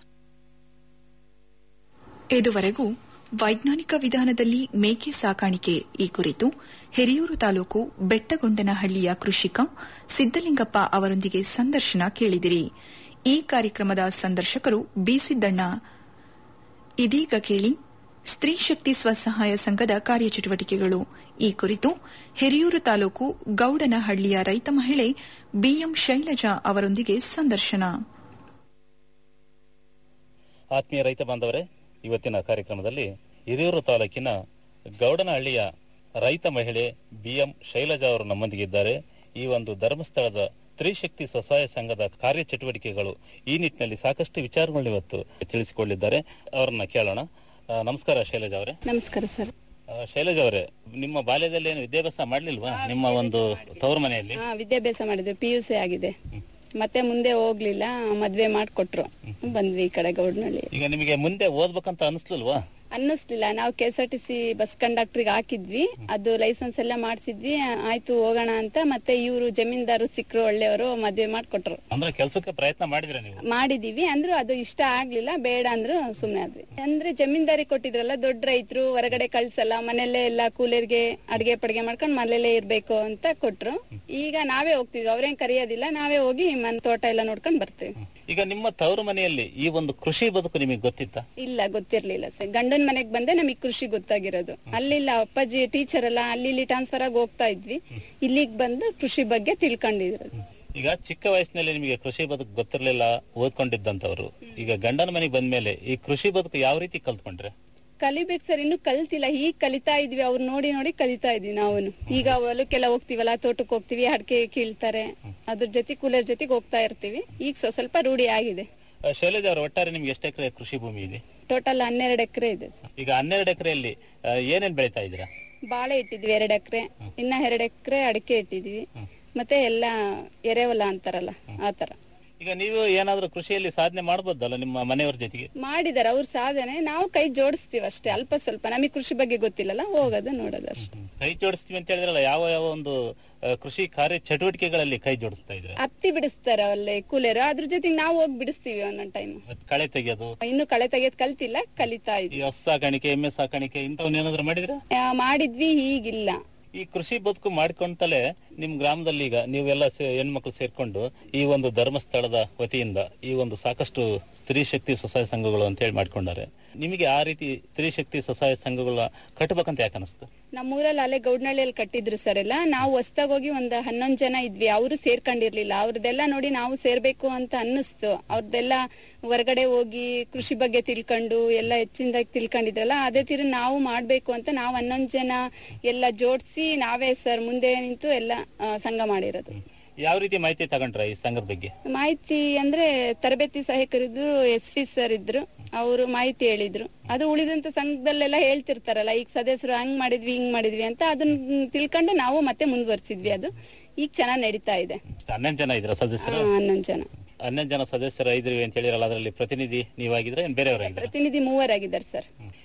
ಇದುವರೆಗೂ ವೈಜ್ಞಾನಿಕ ವಿಧಾನದಲ್ಲಿ ಮೇಕೆ ಸಾಕಾಣಿಕೆ ಈ ಕುರಿತು ಹಿರಿಯೂರು ತಾಲೂಕು ಬೆಟ್ಟಗೊಂಡನಹಳ್ಳಿಯ ಕೃಷಿಕ ಸಿದ್ದಲಿಂಗಪ್ಪ ಅವರೊಂದಿಗೆ ಸಂದರ್ಶನ ಕೇಳಿದಿರಿ ಈ ಕಾರ್ಯಕ್ರಮದ ಸಂದರ್ಶಕರು ಬಿಸಿದ್ದಣ್ಣ ಇದೀಗ ಕೇಳಿ ಸ್ತ್ರೀ ಶಕ್ತಿ ಸ್ವಸಹಾಯ ಸಂಘದ ಕಾರ್ಯಚಟುವಟಿಕೆಗಳು ಈ ಕುರಿತು ಹಿರಿಯೂರು ತಾಲೂಕು ಗೌಡನಹಳ್ಳಿಯ ರೈತ ಮಹಿಳೆ ಬಿಎಂ ಶೈಲಜಾ ಅವರೊಂದಿಗೆ ಸಂದರ್ಶನ ಆತ್ಮೀಯ ರೈತ ಬಾಂಧವರೇ ಇವತ್ತಿನ ಕಾರ್ಯಕ್ರಮದಲ್ಲಿ ಹಿರಿಯೂರು ತಾಲೂಕಿನ ಗೌಡನಹಳ್ಳಿಯ ರೈತ ಮಹಿಳೆ ಬಿಎಂ ಶೈಲಜಾ ಅವರು ನಮ್ಮೊಂದಿಗೆ ಇದ್ದಾರೆ ಈ ಒಂದು ಧರ್ಮಸ್ಥಳದ ಸ್ತ್ರೀಶಕ್ತಿ ಸ್ವಸಹಾಯ ಸಂಘದ ಕಾರ್ಯಚಟುವಟಿಕೆಗಳು ಈ ನಿಟ್ಟಿನಲ್ಲಿ ಸಾಕಷ್ಟು ವಿಚಾರಗಳನ್ನ ಇವತ್ತು ತಿಳಿಸಿಕೊಳ್ಳಿದ್ದಾರೆ ಅವರನ್ನ ಕೇಳೋಣ ಆ, ನಮಸ್ಕಾರ ಶೈಲಜಾ ಅವರೇ ನಮಸ್ಕಾರ ಸರ್ ಆ, ಶೈಲಜಾ ಅವರೇ ನಿಮ್ಮ ಬಾಲ್ಯದಲ್ಲಿ ಏನು ವಿದ್ಯಾಭ್ಯಾಸ ಮಾಡ್ಲಿಲ್ವಾ ನಿಮ್ಮ ಒಂದು ತವರು ಮನೆಯಲ್ಲಿ ಹಾ ವಿದ್ಯಾಭ್ಯಾಸ ಮಾಡಿದ್ವಿ ಪಿ ಯು ಸಿ ಆಗಿದೆ ಮತ್ತೆ ಮುಂದೆ ಹೋಗ್ಲಿಲ್ಲ ಮದ್ವೆ ಮಾಡ್ಕೊಟ್ರು ಬಂದ್ವಿ ಈ ಕಡೆ ಗೌಡ್ನಳ್ಳಿ ಈಗ ನಿಮಗೆ ಮುಂದೆ ಓದ್ಬೇಕಂತ ಅನಿಸ್ಲಿಲ್ವಾ ಅನ್ನಿಸ್ಲಿಲ್ಲ ನಾವು K S R T C bus ಕಂಡಕ್ಟರ್ಗೆ ಹಾಕಿದ್ವಿ ಅದು ಲೈಸೆನ್ಸ್ ಎಲ್ಲ ಮಾಡ್ಸಿದ್ವಿ ಆಯ್ತು ಹೋಗೋಣ ಅಂತ ಮತ್ತೆ ಇವರು ಜಮೀನ್ದಾರು ಸಿಕ್ಕರು ಒಳ್ಳೆಯವರು ಮದ್ವೆ ಮಾಡ್ಕೊಟ್ರು ಅಂದ್ರೆ ಕೆಲಸಕ್ಕೆ ಪ್ರಯತ್ನ ಮಾಡಿದ್ರೆ ನೀವು ಮಾಡಿದೀವಿ ಅಂದ್ರು ಅದು ಇಷ್ಟ ಆಗ್ಲಿಲ್ಲ ಬೇಡ ಅಂದ್ರು ಸುಮ್ನೆ ಆದ್ವಿ ಅಂದ್ರೆ ಜಮೀನ್ದಾರಿ ಕೊಟ್ಟಿದ್ರಲ್ಲ ದೊಡ್ಡ ರೈತರು ಹೊರಗಡೆ ಕಳ್ಸಲ್ಲ ಮನೆಯಲ್ಲೇ ಎಲ್ಲ ಕೂಲಿಯರ್ಗೆ ಅಡ್ಗೆ ಪಡ್ಗೆ ಮಾಡ್ಕೊಂಡ್ ಮನೇಲೇ ಇರ್ಬೇಕು ಅಂತ ಕೊಟ್ರು ಈಗ ನಾವೇ ಹೋಗ್ತಿದ್ವಿ ಅವ್ರೇನ್ ಕರೆಯೋದಿಲ್ಲ ನಾವೇ ಹೋಗಿ ಮನ್ ತೋಟ ಎಲ್ಲ ನೋಡ್ಕೊಂಡ್ ಬರ್ತೀವಿ ಈಗ ನಿಮ್ಮ ತವರು ಮನೆಯಲ್ಲಿ ಈ ಒಂದು ಕೃಷಿ ಬದುಕು ನಿಮಗೆ ಗೊತ್ತಿತ್ತ ಇಲ್ಲ ಗೊತ್ತಿರ್ಲಿಲ್ಲ ಸರ್ ಗಂಡನ್ ಮನೆಗ್ ಬಂದೆ ನಮಗ್ ಕೃಷಿ ಗೊತ್ತಾಗಿರೋದು ಅಲ್ಲಿಲ್ಲ ಅಪ್ಪಾಜಿ ಟೀಚರ್ ಅಲ್ಲ ಅಲ್ಲಿ ಇಲ್ಲಿ ಟ್ರಾನ್ಸ್ಫರ್ ಆಗಿ ಹೋಗ್ತಾ ಇದ್ವಿ ಇಲ್ಲಿಗ್ ಬಂದು ಕೃಷಿ ಬಗ್ಗೆ ತಿಳ್ಕೊಂಡಿರೋದು ಈಗ ಚಿಕ್ಕ ವಯಸ್ಸಿನಲ್ಲಿ ನಿಮಗೆ ಕೃಷಿ ಬದುಕು ಗೊತ್ತಿರ್ಲಿಲ್ಲ ಓದ್ಕೊಂಡಿದ್ದಂತವ್ರು ಈಗ ಗಂಡನ ಮನೆಗೆ ಬಂದ್ಮೇಲೆ ಈ ಕೃಷಿ ಬದುಕು ಯಾವ ರೀತಿ ಕಲ್ತ್ಕೊಂಡ್ರೆ ಕಲಿಬೇಕು ಸರ್ ಇನ್ನು ಕಲ್ತಿಲ್ಲ ಈಗ ಕಲಿತಾ ಇದ್ವಿ ಅವ್ರು ನೋಡಿ ನೋಡಿ ಕಲಿತಾ ಇದ್ವಿ ನಾವು ಈಗ ಹೊಲಕ್ಕೆಲ್ಲ ಹೋಗ್ತಿವಲ್ಲ ತೋಟಕ್ಕೆ ಹೋಗ್ತಿವಿ ಅಡಿಕೆ ಕೀಳ್ತಾರೆ ಅದ್ರ ಜೊತೆ ಕೂಲರ್ ಜೊತೆಗೆ ಹೋಗ್ತಾ ಇರ್ತೀವಿ ಈಗ ಸ್ವ- ಸ್ವಲ್ಪ ರೂಢಿ ಆಗಿದೆ ಆ, ಶೈಲಜಾ ಅವರು ಒಟ್ಟಾರೆ ನಿಮ್ಗೆ ಎಷ್ಟು ಎಕರೆ ಕೃಷಿ ಭೂಮಿ ಇದೆ ಟೋಟಲ್ ಹನ್ನೆರಡು ಎಕರೆ ಇದೆ ಸರ್ ಈಗ ಹನ್ನೆರಡು ಎಕರೆಯಲ್ಲಿ ಏನೇನ್ ಬೆಳೀತಾ ಇದ್ದೀರಾ ಬಾಳೆ ಇಟ್ಟಿದ್ವಿ ಎರಡ್ ಎಕರೆ ಇನ್ನ ಎರಡ್ ಎಕರೆ ಅಡಿಕೆ ಇಟ್ಟಿದ್ವಿ ಮತ್ತೆ ಎಲ್ಲ ಎರೆಹೊಲ ಅಂತಾರಲ್ಲ ಆತರ ಈಗ ನೀವು ಏನಾದ್ರೂ ಕೃಷಿಯಲ್ಲಿ ಸಾಧನೆ ಮಾಡ್ಬೋದಲ್ಲ ನಿಮ್ಮ ಮನೆಯವ್ರ ಜೊತೆಗೆ ಮಾಡಿದಾರೆ ಅವ್ರ ಸಾಧನೆ ನಾವು ಕೈ ಜೋಡಿಸ್ತೀವಿ ಅಷ್ಟೇ ಅಲ್ಪ ಸ್ವಲ್ಪ ನಮಗೆ ಕೃಷಿ ಬಗ್ಗೆ ಗೊತ್ತಿಲ್ಲಲ್ಲ ಹೋಗೋದು ನೋಡೋದು ಅಷ್ಟೇ ಕೈ ಜೋಡಿಸ್ತೀವಿ ಅಂತ ಹೇಳಿದ್ರಲ್ಲ ಯಾವ ಯಾವ ಒಂದು ಆ, ಕೃಷಿ ಕಾರ್ಯ ಚಟುವಟಿಕೆಗಳಲ್ಲಿ ಕೈ ಜೋಡಿಸ್ತಾ ಇದ್ರೆ ಹತ್ತಿ ಬಿಡಿಸ್ತಾರ ಅಲ್ಲೇ ಕೂಲೇರು ಅದ್ರ ಜೊತೆಗೆ ನಾವು ಹೋಗಿ ಬಿಡಿಸ್ತೀವಿ ಒಂದೊಂದ್ ಟೈಮ್ ಕಳೆ ತೆಗೆಯೋದು ಇನ್ನು ಕಳೆ ತೆಗೆದ್ ಕಲ್ತಿಲ್ಲ ಕಲಿತಾ ಈ ಇದ್ವಿ ಹಸು ಸಾಕಾಣಿಕೆ ಎಮ್ಮೆ ಸಾಕಾಣಿಕೆ ಇಂಥವನ್ನ ಏನಾದ್ರು ಮಾಡಿದ್ರೆ ಆ, ಮಾಡಿದ್ವಿ ಈಗಿಲ್ಲ ಈ ಕೃಷಿ ಬದುಕು ಮಾಡ್ಕೊಂತಲೇ ನಿಮ್ ಗ್ರಾಮದಲ್ಲಿ ಈಗ ನೀವೆಲ್ಲ ಸೇ- ಹೆಣ್ಮಕ್ಳು ಸೇರ್ಕೊಂಡು ಈ ಒಂದು ಧರ್ಮಸ್ಥಳದ ವತಿಯಿಂದ ಈ ಒಂದು ಸಾಕಷ್ಟು ಸ್ತ್ರೀ ಶಕ್ತಿ ಸ್ವಸಹಾಯ ಸಂಘಗಳು ಅಂತ ಹೇಳಿ ಮಾಡ್ಕೊಂಡಾರೆ ನಿಮಗೆ ಆ ರೀತಿ ಸ್ತ್ರೀ ಶಕ್ತಿ ಸ್ವಸಹಾಯ ಸಂಘಗಳ ಕಟ್ಟಬೇಕಂತ ಯಾಕೆ ಅನಿಸ್ತು ನಮ್ಮೂರಲ್ಲಿ ಅಲ್ಲೇ ಗೌಡ್ನಳ್ಳಿಯಲ್ಲಿ ಕಟ್ಟಿದ್ರು ಸರ್ ಎಲ್ಲ ನಾವು ಹೊಸ್ದಾಗ್ ಹೋಗಿ ಒಂದ್ ಹನ್ನೊಂದ್ ಜನ ಇದ್ವಿ ಅವರು ಸೇರ್ಕೊಂಡಿರ್ಲಿಲ್ಲ ಅವ್ರದ್ದೆಲ್ಲ ನೋಡಿ ನಾವು ಸೇರ್ಬೇಕು ಅಂತ ಅನ್ನಿಸ್ತು ಅವ್ರದ್ದೆಲ್ಲ ಹೊರಗಡೆ ಹೋಗಿ ಕೃಷಿ ಬಗ್ಗೆ ತಿಳ್ಕೊಂಡು ಎಲ್ಲ ಹೆಚ್ಚಿನದಾಗಿ ತಿಳ್ಕೊಂಡಿದ್ರಲ್ಲ ಅದೇ ತೀರಿ ನಾವು ಮಾಡ್ಬೇಕು ಅಂತ ನಾವು ಹನ್ನೊಂದ್ ಜನ ಎಲ್ಲ ಜೋಡಿಸಿ ನಾವೇ ಸರ್ ಮುಂದೆ ನಿಂತು ಎಲ್ಲ ಆ, ಸಂಘ ಮಾಡಿರೋದು ಯಾವ ರೀತಿ ಮಾಹಿತಿ ತಗೊಂಡ್ರ ಈ ಸಂಘದ ಬಗ್ಗೆ ಮಾಹಿತಿ ಅಂದ್ರೆ ತರಬೇತಿ ಸಹಾಯಕರಿದ್ರು ಎಸ್ ಪಿ ಸರ್ ಇದ್ರು ಅವರು ಮಾಹಿತಿ ಹೇಳಿದ್ರು ಅದು ಉಳಿದಂತ ಸಂಘದಲ್ಲೆಲ್ಲ ಹೇಳ್ತಿರ್ತಾರಲ್ಲ ಈಗ ಸದಸ್ಯರು ಹಂಗ್ ಮಾಡಿದ್ವಿ ಹಿಂಗ್ ಮಾಡಿದ್ವಿ ಅಂತ ಅದನ್ನ ತಿಳ್ಕೊಂಡು ನಾವು ಮತ್ತೆ ಮುಂದುವರ್ಸಿದ್ವಿ ಅದು ಈಗ ಚೆನ್ನಾಗ್ ನಡೀತಾ ಇದೆ ಹನ್ನೊಂದು ಜನ ಇದ್ರ ಸದಸ್ಯರು ಆ, ಹನ್ನೊಂದ್ ಜನ ಹನ್ನೊಂದು ಜನ ಸದಸ್ಯರು ಇದ್ರಿ ಅಂತ ಹೇಳಿರಲ್ಲ ಅದರಲ್ಲಿ ಪ್ರತಿನಿಧಿ ನೀವಾಗಿದ್ರೆ ಏನ್ ಬೇರೆಯವರಾಗಿದ್ರೆ ಪ್ರತಿನಿಧಿ ಮೂವರಾಗಿದ್ದಾರೆ ಸರ್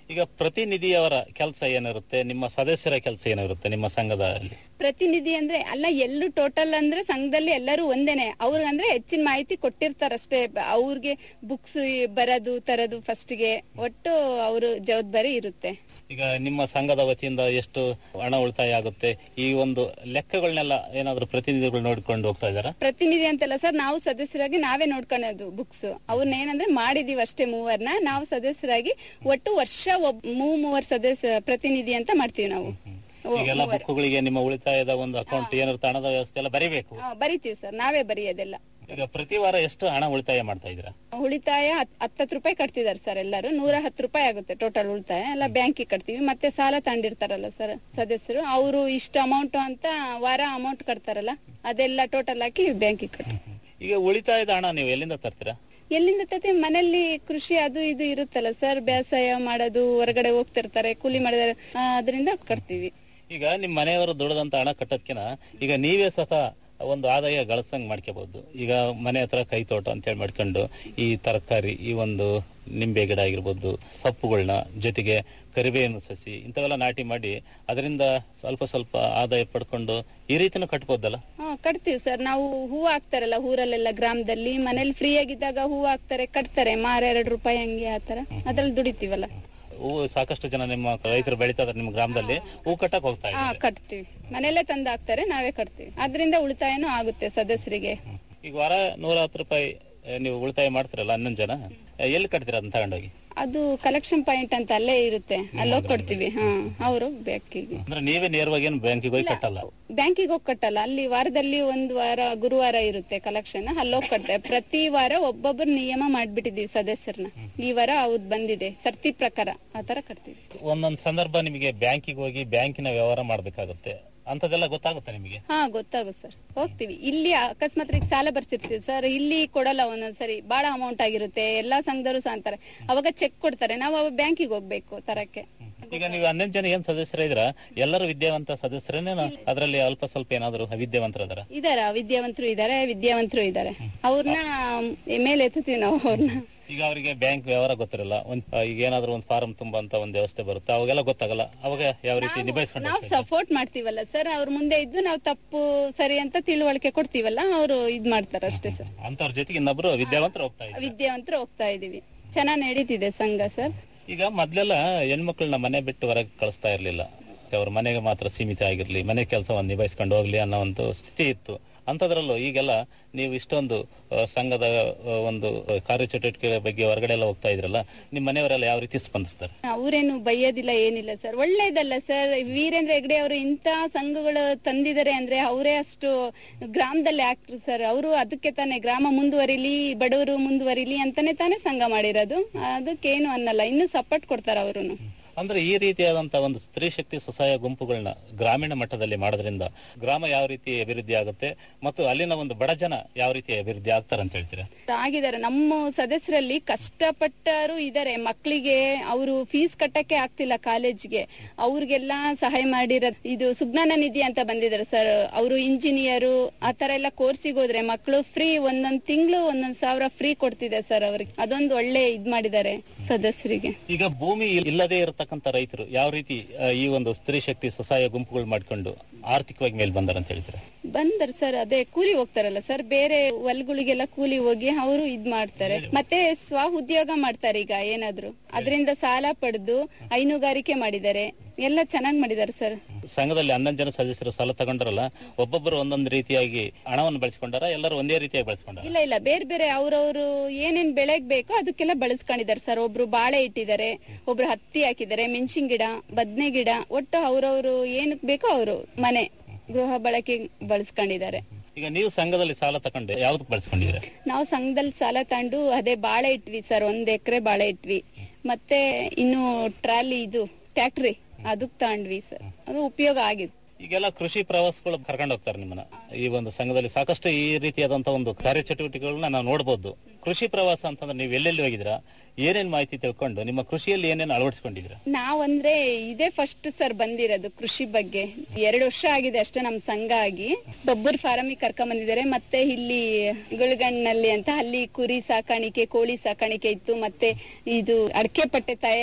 ಈಗ ಪ್ರತಿನಿಧಿಯವರ ಕೆಲಸ ಏನಿರುತ್ತೆ ನಿಮ್ಮ ಸದಸ್ಯರ ಕೆಲಸ ಏನಿರುತ್ತೆ ನಿಮ್ಮ ಸಂಘದಲ್ಲಿ ಪ್ರತಿನಿಧಿ ಅಂದ್ರೆ ಅಲ್ಲ ಎಲ್ಲೂ ಟೋಟಲ್ ಅಂದ್ರೆ ಸಂಘದಲ್ಲಿ ಎಲ್ಲರೂ ಒಂದೇನೆ ಅವ್ರಿಗಂದ್ರೆ ಹೆಚ್ಚಿನ ಮಾಹಿತಿ ಕೊಟ್ಟಿರ್ತಾರಷ್ಟೇ ಬ- ಅವ್ರಿಗೆ ಬುಕ್ಸ್ ಬರೋದು ತರದು ಫಸ್ಟ್ ಗೆ ಒಟ್ಟು ಅವರು ಜವಾಬ್ದಾರಿ ಇರುತ್ತೆ ಈಗ ನಿಮ್ಮ ಸಂಘದ ವತಿಯಿಂದ ಎಷ್ಟು ಹಣ ಉಳಿತಾಯ ಆಗುತ್ತೆ ಈ ಒಂದು ಲೆಕ್ಕಗಳನ್ನೆಲ್ಲ ಏನಾದ್ರು ಪ್ರತಿನಿಧಿಗಳು ನೋಡ್ಕೊಂಡು ಹೋಗ್ತಾ ಇದಾರಾ ಪ್ರತಿನಿಧಿ ಅಂತಲ್ಲ ಸರ್ ನಾವು ಸದಸ್ಯರಾಗಿ ನಾವೇ ನೋಡ್ಕೊಳ್ಳೋದು ಬುಕ್ಸ್ ಅವ್ರನ್ನ ಏನಂದ್ರೆ ಮಾಡಿದೀವಿ ಅಷ್ಟೇ ಮೂವರ್ನ ನಾವು ಸದಸ್ಯರಾಗಿ ಒಟ್ಟು ವರ್ಷ ಒಬ್ ಮೂವ್ ಮೂವರ್ ಸದಸ್ಯ ಪ್ರತಿನಿಧಿ ಅಂತ ಮಾಡ್ತೀವಿ ನಾವು ಓ, ಈಗೆಲ್ಲ ಮೂವರು. ಬುಕ್ಗಳಿಗೆ ನಿಮ್ಮ ಉಳಿತಾಯದ ಒಂದು ಅಕೌಂಟ್ ಏನಿರುತ್ತೆ ಹಣದ ವ್ಯವಸ್ಥೆ ಎಲ್ಲ ಬರಿಬೇಕು ಆ, ಬರಿತೀವಿ ಸರ್ ನಾವೇ ಬರೆಯೋದೆಲ್ಲ ಈಗ ಪ್ರತಿ ವಾರ ಎಷ್ಟು ಹಣ ಉಳಿತಾಯ ಮಾಡ್ತಾ ಇದ್ದೀರಾ ಉಳಿತಾಯ ಹತ್- ಹತ್ತತ್ತು ರೂಪಾಯಿ ಕಟ್ತಿದಾರೆ ಸರ್ ಎಲ್ಲರೂ ನೂರ ಹತ್ತು ರೂಪಾಯಿ ಆಗುತ್ತೆ ಟೋಟಲ್ ಉಳಿತಾಯ ಎಲ್ಲ ಬ್ಯಾಂಕಿಗೆ ಕಟ್ತೀವಿ ಮತ್ತೆ ಸಾಲ ತಗೊಂಡಿರ್ತಾರಲ್ಲ ಸರ್ ಸದಸ್ಯರು ಅವರು ಇಷ್ಟು ಅಮೌಂಟ್ ಅಂತ ವಾರ ಅಮೌಂಟ್ ಕಟ್ತಾರಲ್ಲ ಅದೆಲ್ಲ ಟೋಟಲ್ ಹಾಕಿ ಬ್ಯಾಂಕಿಗೆ ಕಟ್ತೀವಿ ಈಗ ಉಳಿತಾಯದ ಹಣ ನೀವು ಎಲ್ಲಿಂದ ತರ್ತೀರಾ ಎಲ್ಲಿಂದ ತತ್ತೆ ಮನೆಯಲ್ಲಿ ಕೃಷಿ ಅದು ಇದು ಇರುತ್ತಲ್ಲ ಸರ್ ಬೇಸಾಯ ಮಾಡೋದು ಹೊರಗಡೆ ಹೋಗ್ತಿರ್ತಾರೆ ಕೂಲಿ ಮಾಡಿದಾರೆ ಅದರಿಂದ ಕಟ್ತೀವಿ ಈಗ ನಿಮ್ ಮನೆಯವರು ದುಡದಂತ ಹಣ ಕಟ್ಟೋದ್ಕಿನ ಈಗ ನೀವೇ ಸ್ವತಃ ಒಂದು ಆದಾಯ ಗಳಿಸಂಗ್ ಮಾಡ್ಕೋಬಹುದು ಈಗ ಮನೆ ಹತ್ರ ಕೈ ತೋಟ ಅಂತ ಹೇಳಿ ಮಾಡ್ಕೊಂಡು ಈ ತರಕಾರಿ ಈ ಒಂದು ನಿಂಬೆ ಗಿಡ ಆಗಿರ್ಬೋದು ಸೊಪ್ಪುಗಳನ್ನ ಜೊತೆಗೆ ಕರಿಬೇವಿನ ಸಸಿ ಇಂಥವೆಲ್ಲ ನಾಟಿ ಮಾಡಿ ಅದರಿಂದ ಸ್ವಲ್ಪ ಸ್ವಲ್ಪ ಆದಾಯ ಪಡ್ಕೊಂಡು ಈ ರೀತಿನೂ ಕಟ್ಬೋದಲ್ಲ ಹಾ ಕಟ್ತೀವಿ ಸರ್ ನಾವು ಹೂವು ಹಾಕ್ತಾರಲ್ಲ ಊರಲ್ಲೆಲ್ಲ ಗ್ರಾಮದಲ್ಲಿ ಮನೇಲಿ ಫ್ರೀ ಆಗಿದ್ದಾಗ ಹೂವು ಹಾಕ್ತಾರೆ ಕಟ್ತಾರೆ ಮಾರ ಎರಡು ರೂಪಾಯಿ ಹಂಗೆ ಆತರ ಅದ್ರಲ್ಲಿ ದುಡಿತೀವಲ್ಲ ಹೂವು ಸಾಕಷ್ಟು ಜನ ನಿಮ್ಮ ರೈತರು ಬೆಳೀತಾ ಇದಾರೆ ನಿಮ್ಮ ಗ್ರಾಮದಲ್ಲಿ ಹೂ ಕಟ್ಟಕ್ ಹೋಗ್ತಾ ಹಾ ಇದ್ದಾರೆ ಕಟ್ತೀವಿ ಮನೆಯಲ್ಲೇ ತಂದು ಹಾಕ್ತಾರೆ ನಾವೇ ಕಟ್ತೀವಿ ಅದರಿಂದ ಉಳಿತಾಯನೂ ಆಗುತ್ತೆ ಸದಸ್ಯರಿಗೆ ಈಗ ವಾರ ನೂರ ಹತ್ತು ರೂಪಾಯಿ ಆ, ನೀವು ಉಳಿತಾಯ ಮಾಡ್ತಿರಲ್ಲ ಹನ್ನೊಂದು ಜನ ಆ, ಎಲ್ಲಿ ಕಟ್ತೀರಾ ಅದನ್ನ ತಗೊಂಡೋಗಿ ಅದು ಕಲೆಕ್ಷನ್ ಪಾಯಿಂಟ್ ಅಂತ ಅಲ್ಲೇ ಇರುತ್ತೆ ಅಲ್ಲೋಗಿ ಕೊಡ್ತೀವಿ ಹಾ ಅವರು ಬ್ಯಾಂಕಿಗೆ ಅಂದ್ರೆ ನೀವೇ ನೇರವಾಗಿ ಏನು ಬ್ಯಾಂಕಿಗೆ ಹೋಗಿ ಕಟ್ಟಲ್ಲ ಬ್ಯಾಂಕಿಗೆ ಹೋಗಿ ಕಟ್ಟಲ್ಲ ಅಲ್ಲಿ ವಾರದಲ್ಲಿ ಒಂದು ವಾರ ಗುರುವಾರ ಇರುತ್ತೆ ಕಲೆಕ್ಷನ್ ಅಲ್ಲೋಗಿ ಕಟ್ತಾರೆ ಪ್ರತಿ ವಾರ ಒಬ್ಬೊಬ್ಬರು ನಿಯಮ ಮಾಡ್ಬಿಟ್ಟಿದೀವಿ ಸದಸ್ಯರನ್ನ ಈ ವಾರ ಅವ್ರದ್ ಬಂದಿದೆ ಸರ್ತಿ ಪ್ರಕಾರ ಆತರ ಕಟ್ತೀವಿ ಒಂದೊಂದು ಸಂದರ್ಭ ನಿಮಗೆ ಬ್ಯಾಂಕಿಗೆ ಹೋಗಿ ಬ್ಯಾಂಕಿನ ವ್ಯವಹಾರ ಮಾಡ್ಬೇಕಾಗುತ್ತೆ ಅಂತದೆಲ್ಲ ಗೊತ್ತಾಗುತ್ತೆ ನಿಮಗೆ ಹಾ ಗೊತ್ತಾಗುತ್ತೆ ಸರ್ ಹೋಗ್ತೀವಿ ಇಲ್ಲಿ ಅಕಸ್ಮಾತ್ ಈಗ ಸಾಲ ಬರ್ಸಿರ್ತೀವಿ ಸರ್ ಇಲ್ಲಿ ಕೊಡಲ್ಲ ಒಂದೊಂದ್ಸರಿ ಬಹಳ ಅಮೌಂಟ್ ಆಗಿರುತ್ತೆ ಎಲ್ಲಾ ಸಂಘದವರು ಸಹ ಅಂತಾರೆ ಅವಾಗ ಚೆಕ್ ಕೊಡ್ತಾರೆ ನಾವು ಅವಾಗ ಬ್ಯಾಂಕಿಗೆ ಹೋಗ್ಬೇಕು ತರಕ್ಕೆ ಈಗ ನೀವು ಹನ್ನೊಂದು ಜನ ಏನ್ ಸದಸ್ಯರ ಇದ್ರ ಎಲ್ಲರೂ ವಿದ್ಯಾವಂತ ಸದಸ್ಯರೇನೇನ ಅದರಲ್ಲಿ ಅಲ್ಪ ಸ್ವಲ್ಪ ಏನಾದ್ರು ಅವಿದ್ಯಾವಂತರ ಅದರ ಇದಾರ ವಿದ್ಯಾವಂತರು ಇದಾರೆ ವಿದ್ಯಾವಂತರು ಇದಾರೆ ಅವ್ರನ್ನ ಮೇಲೆ ಎತ್ತುತ್ತೀವಿ ನಾವು ಅವ್ರನ್ನ ಈಗ ಅವರಿಗೆ ಬ್ಯಾಂಕ್ ವ್ಯವಹಾರ ಗೊತ್ತಿರಲ್ಲ ಒಂದ್ ಆ, ಈಗ ಏನಾದ್ರು ಒಂದು ಫಾರಂ ತುಂಬಾ ಅಂತ ಒಂದು ವ್ಯವಸ್ಥೆ ಬರುತ್ತೆ ಅವಾಗೆಲ್ಲ ಗೊತ್ತಾಗಲ್ಲ ಅವಾಗ ಯಾವ ರೀತಿ ನಿಭಾಯಿಸ್ಕೊಂಡು ನಾವು ಸಪೋರ್ಟ್ ಮಾಡ್ತೀವಲ್ಲ ಸರ್ ಅವ್ರ ಮುಂದೆ ಇದ್ದು ನಾವು ತಪ್ಪು ಸರಿ ಅಂತ ತಿಳುವಳಿಕೆ ಕೊಡ್ತೀವಲ್ಲ ಅವರು ಇದ್ ಮಾಡ್ತಾರೆ ಅಷ್ಟೇ ಸರ್ ಅಂತವ್ರ ಜೊತೆಗೆ ಇನ್ನೊಬ್ರು ವಿದ್ಯಾವಂತರು ಹೋಗ್ತಾ ಇದ್ದಾರೆ ವಿದ್ಯಾವಂತರು ಹೋಗ್ತಾ ಇದೀವಿ ಚೆನ್ನಾಗ್ ನಡೀತಿದೆ ಸಂಘ ಸರ್ ಈಗ ಮೊದ್ಲೆಲ್ಲ ಹೆಣ್ಮಕ್ಳನ್ನ ಮನೆ ಬಿಟ್ಟು ಹೊರಗೆ ಕಳಿಸ್ತಾ ಇರ್ಲಿಲ್ಲ ಅವ್ರ ಮನೆಗೆ ಮಾತ್ರ ಸೀಮಿತ ಆಗಿರ್ಲಿ ಮನೆ ಕೆಲಸವನ್ನು ನಿಭಾಯಿಸ್ಕೊಂಡು ಹೋಗ್ಲಿ ಅನ್ನೋ ಒಂದು ಸ್ಥಿತಿ ಇತ್ತು ಅಂತದ್ರಲ್ಲೂ ಈಗೆಲ್ಲ ನೀವು ಇಷ್ಟೊಂದು ಆ, ಸಂಘದ ಆ, ಒಂದು ಕಾರ್ಯಚಟುವಟಿಕೆ ಬಗ್ಗೆ ಹೊರಗಡೆ ಎಲ್ಲ ಹೋಗ್ತಾ ಇದ್ರಲ್ಲ ನಿಮ್ಮ ಮನೆಯವರೆಲ್ಲ ಯಾವ ರೀತಿ ಸ್ಪಂದಿಸ್ತಾರೆ ಅವ್ರೇನು ಬೈಯೋದಿಲ್ಲ ಏನಿಲ್ಲ ಸರ್ ಒಳ್ಳೇದಲ್ಲ ಸರ್ ವೀರೇಂದ್ರ ಹೆಗ್ಡೆ ಅವರು ಇಂತ ಸಂಘಗಳು ತಂದಿದ್ದಾರೆ ಅಂದ್ರೆ ಅವರೇ ಅಷ್ಟು ಗ್ರಾಮದಲ್ಲಿ ಆಕ್ಟ್ರು ಸರ್ ಅವರು ಅದಕ್ಕೆ ತಾನೇ ಗ್ರಾಮ ಮುಂದುವರಿಲಿ ಬಡವರು ಮುಂದುವರಿಲಿ ಅಂತಾನೆ ತಾನೇ ಸಂಘ ಮಾಡಿರೋದು ಅದಕ್ಕೇನು ಅನ್ನಲ್ಲ ಇನ್ನು ಸಪೋರ್ಟ್ ಕೊಡ್ತಾರ ಅವರು ಅಂದ್ರೆ ಈ ರೀತಿಯಾದಂತ ಒಂದು ಸ್ತ್ರೀ ಶಕ್ತಿ ಸ್ವಸಹಾಯ ಗುಂಪುಗಳನ್ನ ಗ್ರಾಮೀಣ ಮಟ್ಟದಲ್ಲಿ ಮಾಡೋದ್ರಿಂದ ಗ್ರಾಮ ಯಾವ ರೀತಿ ಅಭಿವೃದ್ಧಿ ಆಗುತ್ತೆ ಮತ್ತು ಅಲ್ಲಿನ ಒಂದು ಬಡ ಜನ ಯಾವ ರೀತಿ ಅಭಿವೃದ್ಧಿ ಆಗ್ತಾರೆ ಅಂತ ಹೇಳ್ತೀರಾ ಆಗಿದ್ದಾರೆ ನಮ್ಮ ಸದಸ್ಯರಲ್ಲಿ ಕಷ್ಟಪಟ್ಟರು ಇದಾರೆ ಮಕ್ಕಳಿಗೆ ಅವರು ಫೀಸ್ ಕಟ್ಟಕ್ಕೆ ಆಗ್ತಿಲ್ಲ ಕಾಲೇಜ್ಗೆ ಅವ್ರಿಗೆಲ್ಲ ಸಹಾಯ ಮಾಡಿರೋ ಇದು ಸುಜ್ಞಾನ ನಿಧಿ ಅಂತ ಬಂದಿದ್ದಾರೆ ಸರ್ ಅವರು ಇಂಜಿನಿಯರು ಆ ತರ ಎಲ್ಲ ಕೋರ್ಸಿಗೆ ಹೋದ್ರೆ ಮಕ್ಕಳು ಫ್ರೀ ಒಂದೊಂದ್ ತಿಂಗಳು ಒಂದೊಂದ್ ಸಾವಿರ ಫ್ರೀ ಕೊಡ್ತಿದೆ ಸರ್ ಅವ್ರಿಗೆ ಅದೊಂದು ಒಳ್ಳೆ ಇದ್ ಮಾಡಿದ್ದಾರೆ ಸದಸ್ಯರಿಗೆ ಈಗ ಭೂಮಿ ಇಲ್- ಇಲ್ಲದೆ ಇರತಕ್ಕಂತ ರೈತರು ಯಾವ ರೀತಿ ಆ, ಈ ಒಂದು ಸ್ತ್ರೀ ಶಕ್ತಿ ಸ್ವಸಹಾಯ ಗುಂಪುಗಳು ಮಾಡ್ಕೊಂಡು ಆರ್ಥಿಕವಾಗಿ ಮೇಲ್ ಬಂದಾರ ಅಂತ ಹೇಳ್ತೀರಾ ಬಂದರ್ ಸರ್ ಅದೇ ಕೂಲಿ ಹೋಗ್ತಾರಲ್ಲ ಸರ್ ಬೇರೆ ಹೊಲ್ಗಳಿಗೆಲ್ಲ ಕೂಲಿ ಹೋಗಿ ಅವರು ಇದ್ ಮಾಡ್ತಾರೆ ಮತ್ತೆ ಸ್ವ ಉದ್ಯೋಗ ಮಾಡ್ತಾರೆ ಈಗ ಏನಾದ್ರು ಅದರಿಂದ ಸಾಲ ಪಡೆದು ಹೈನುಗಾರಿಕೆ ಮಾಡಿದ್ದಾರೆ ಎಲ್ಲ ಚೆನ್ನಾಗ್ ಮಾಡಿದ್ದಾರೆ ಸರ್ ಸಂಘದಲ್ಲಿ ಹನ್ನೊಂದು ಜನ ಸದಸ್ಯರು ಸಾಲ ತಗೊಂಡ್ರಲ್ಲ ಒಬ್ಬೊಬ್ಬರು ಒಂದೊಂದು ರೀತಿಯಾಗಿ ಹಣವನ್ನು ಬಳಸ್ಕೊಂಡಾರ ಎಲ್ಲರೂ ಒಂದೇ ರೀತಿಯಾಗಿ ಬಳಸ್ಕೊಂಡಾರ ಇಲ್ಲ ಇಲ್ಲ ಬೇರೆ ಬೇರೆ ಅವ್ರವ್ರು ಏನೇನ್ ಬೆಳೆಗ್ ಬೇಕೋ ಅದಕ್ಕೆಲ್ಲ ಬಳಸ್ಕೊಂಡಿದ್ದಾರೆ ಸರ್ ಒಬ್ರು ಬಾಳೆ ಇಟ್ಟಿದ್ದಾರೆ ಒಬ್ರು ಹತ್ತಿ ಹಾಕಿದ್ದಾರೆ ಮೆಣಸಿನ ಗಿಡ ಬದ್ನೆ ಗಿಡ ಒಟ್ಟು ಅವ್ರವ್ರು ಏನಕ್ ಬೇಕೋ ಅವರು ಮನೆ ಗೃಹ ಬಳಕೆ ಬಳಸ್ಕೊಂಡಿದ್ದಾರೆ ಈಗ ನೀವು ಸಂಘದಲ್ಲಿ ಸಾಲ ತಗೊಂಡು ಯಾವ್ದಕ್ ಬಳಸ್ಕೊಂಡಿದ್ದೀರಾ ನಾವು ಸಂಘದಲ್ಲಿ ಸಾಲ ತಗೊಂಡು ಅದೇ ಬಾಳೆ ಇಟ್ವಿ ಸರ್ ಒಂದ್ ಎಕರೆ ಬಾಳೆ ಇಟ್ವಿ ಮತ್ತೆ ಇನ್ನು ಟ್ರಾಲಿ ಇದು ಟ್ಯಾಕ್ಟ್ರಿ ಅದಕ್ ತಗೊಂಡ್ವಿ ಸರ್ ಅದು ಉಪಯೋಗ ಆಗಿದೆ ಈಗೆಲ್ಲ ಕೃಷಿ ಪ್ರವಾಸಗಳು ಕರ್ಕೊಂಡು ಹೋಗ್ತಾರೆ ನಿಮ್ಮನ್ನ ಈ ಒಂದು ಸಂಘದಲ್ಲಿ ಸಾಕಷ್ಟು ಈ ರೀತಿಯಾದಂತ ಒಂದು ಕಾರ್ಯಚಟುವಟಿಕೆಗಳನ್ನ ನಾವು ನೋಡಬಹುದು ಕೃಷಿ ಪ್ರವಾಸ ಅಂತಂದ್ರೆ ನೀವು ಎಲ್ಲೆಲ್ಲಿ ಹೋಗಿದ್ದೀರಾ ಏನೇನ್ ಮಾಹಿತಿ ತಿಳ್ಕೊಂಡು ನಿಮ್ಮ ಕೃಷಿಯಲ್ಲಿ ಏನೇನು ಅಳವಡಿಸ್ಕೊಂಡಿದ್ದೀರಾ ನಾವಂದ್ರೆ ಇದೇ ಫಸ್ಟ್ ಸರ್ ಬಂದಿರೋದು ಕೃಷಿ ಬಗ್ಗೆ ಎರಡು ವರ್ಷ ಆಗಿದೆ ಅಷ್ಟೇ ನಮ್ ಸಂಘ ಆಗಿ ಬೊಬ್ಬರ್ ಫಾರಮಿಗೆ ಕರ್ಕೊಂಡ್ ಬಂದಿದ್ದಾರೆ ಮತ್ತೆ ಇಲ್ಲಿ ಗುಳಗಣ್ಣಲ್ಲಿ ಅಂತ ಅಲ್ಲಿ ಕುರಿ ಸಾಕಾಣಿಕೆ ಕೋಳಿ ಸಾಕಾಣಿಕೆ ಇತ್ತು ಮತ್ತೆ ಇದು ಅಡಕೆ ಪಟ್ಟೆ ತಯಾರಿ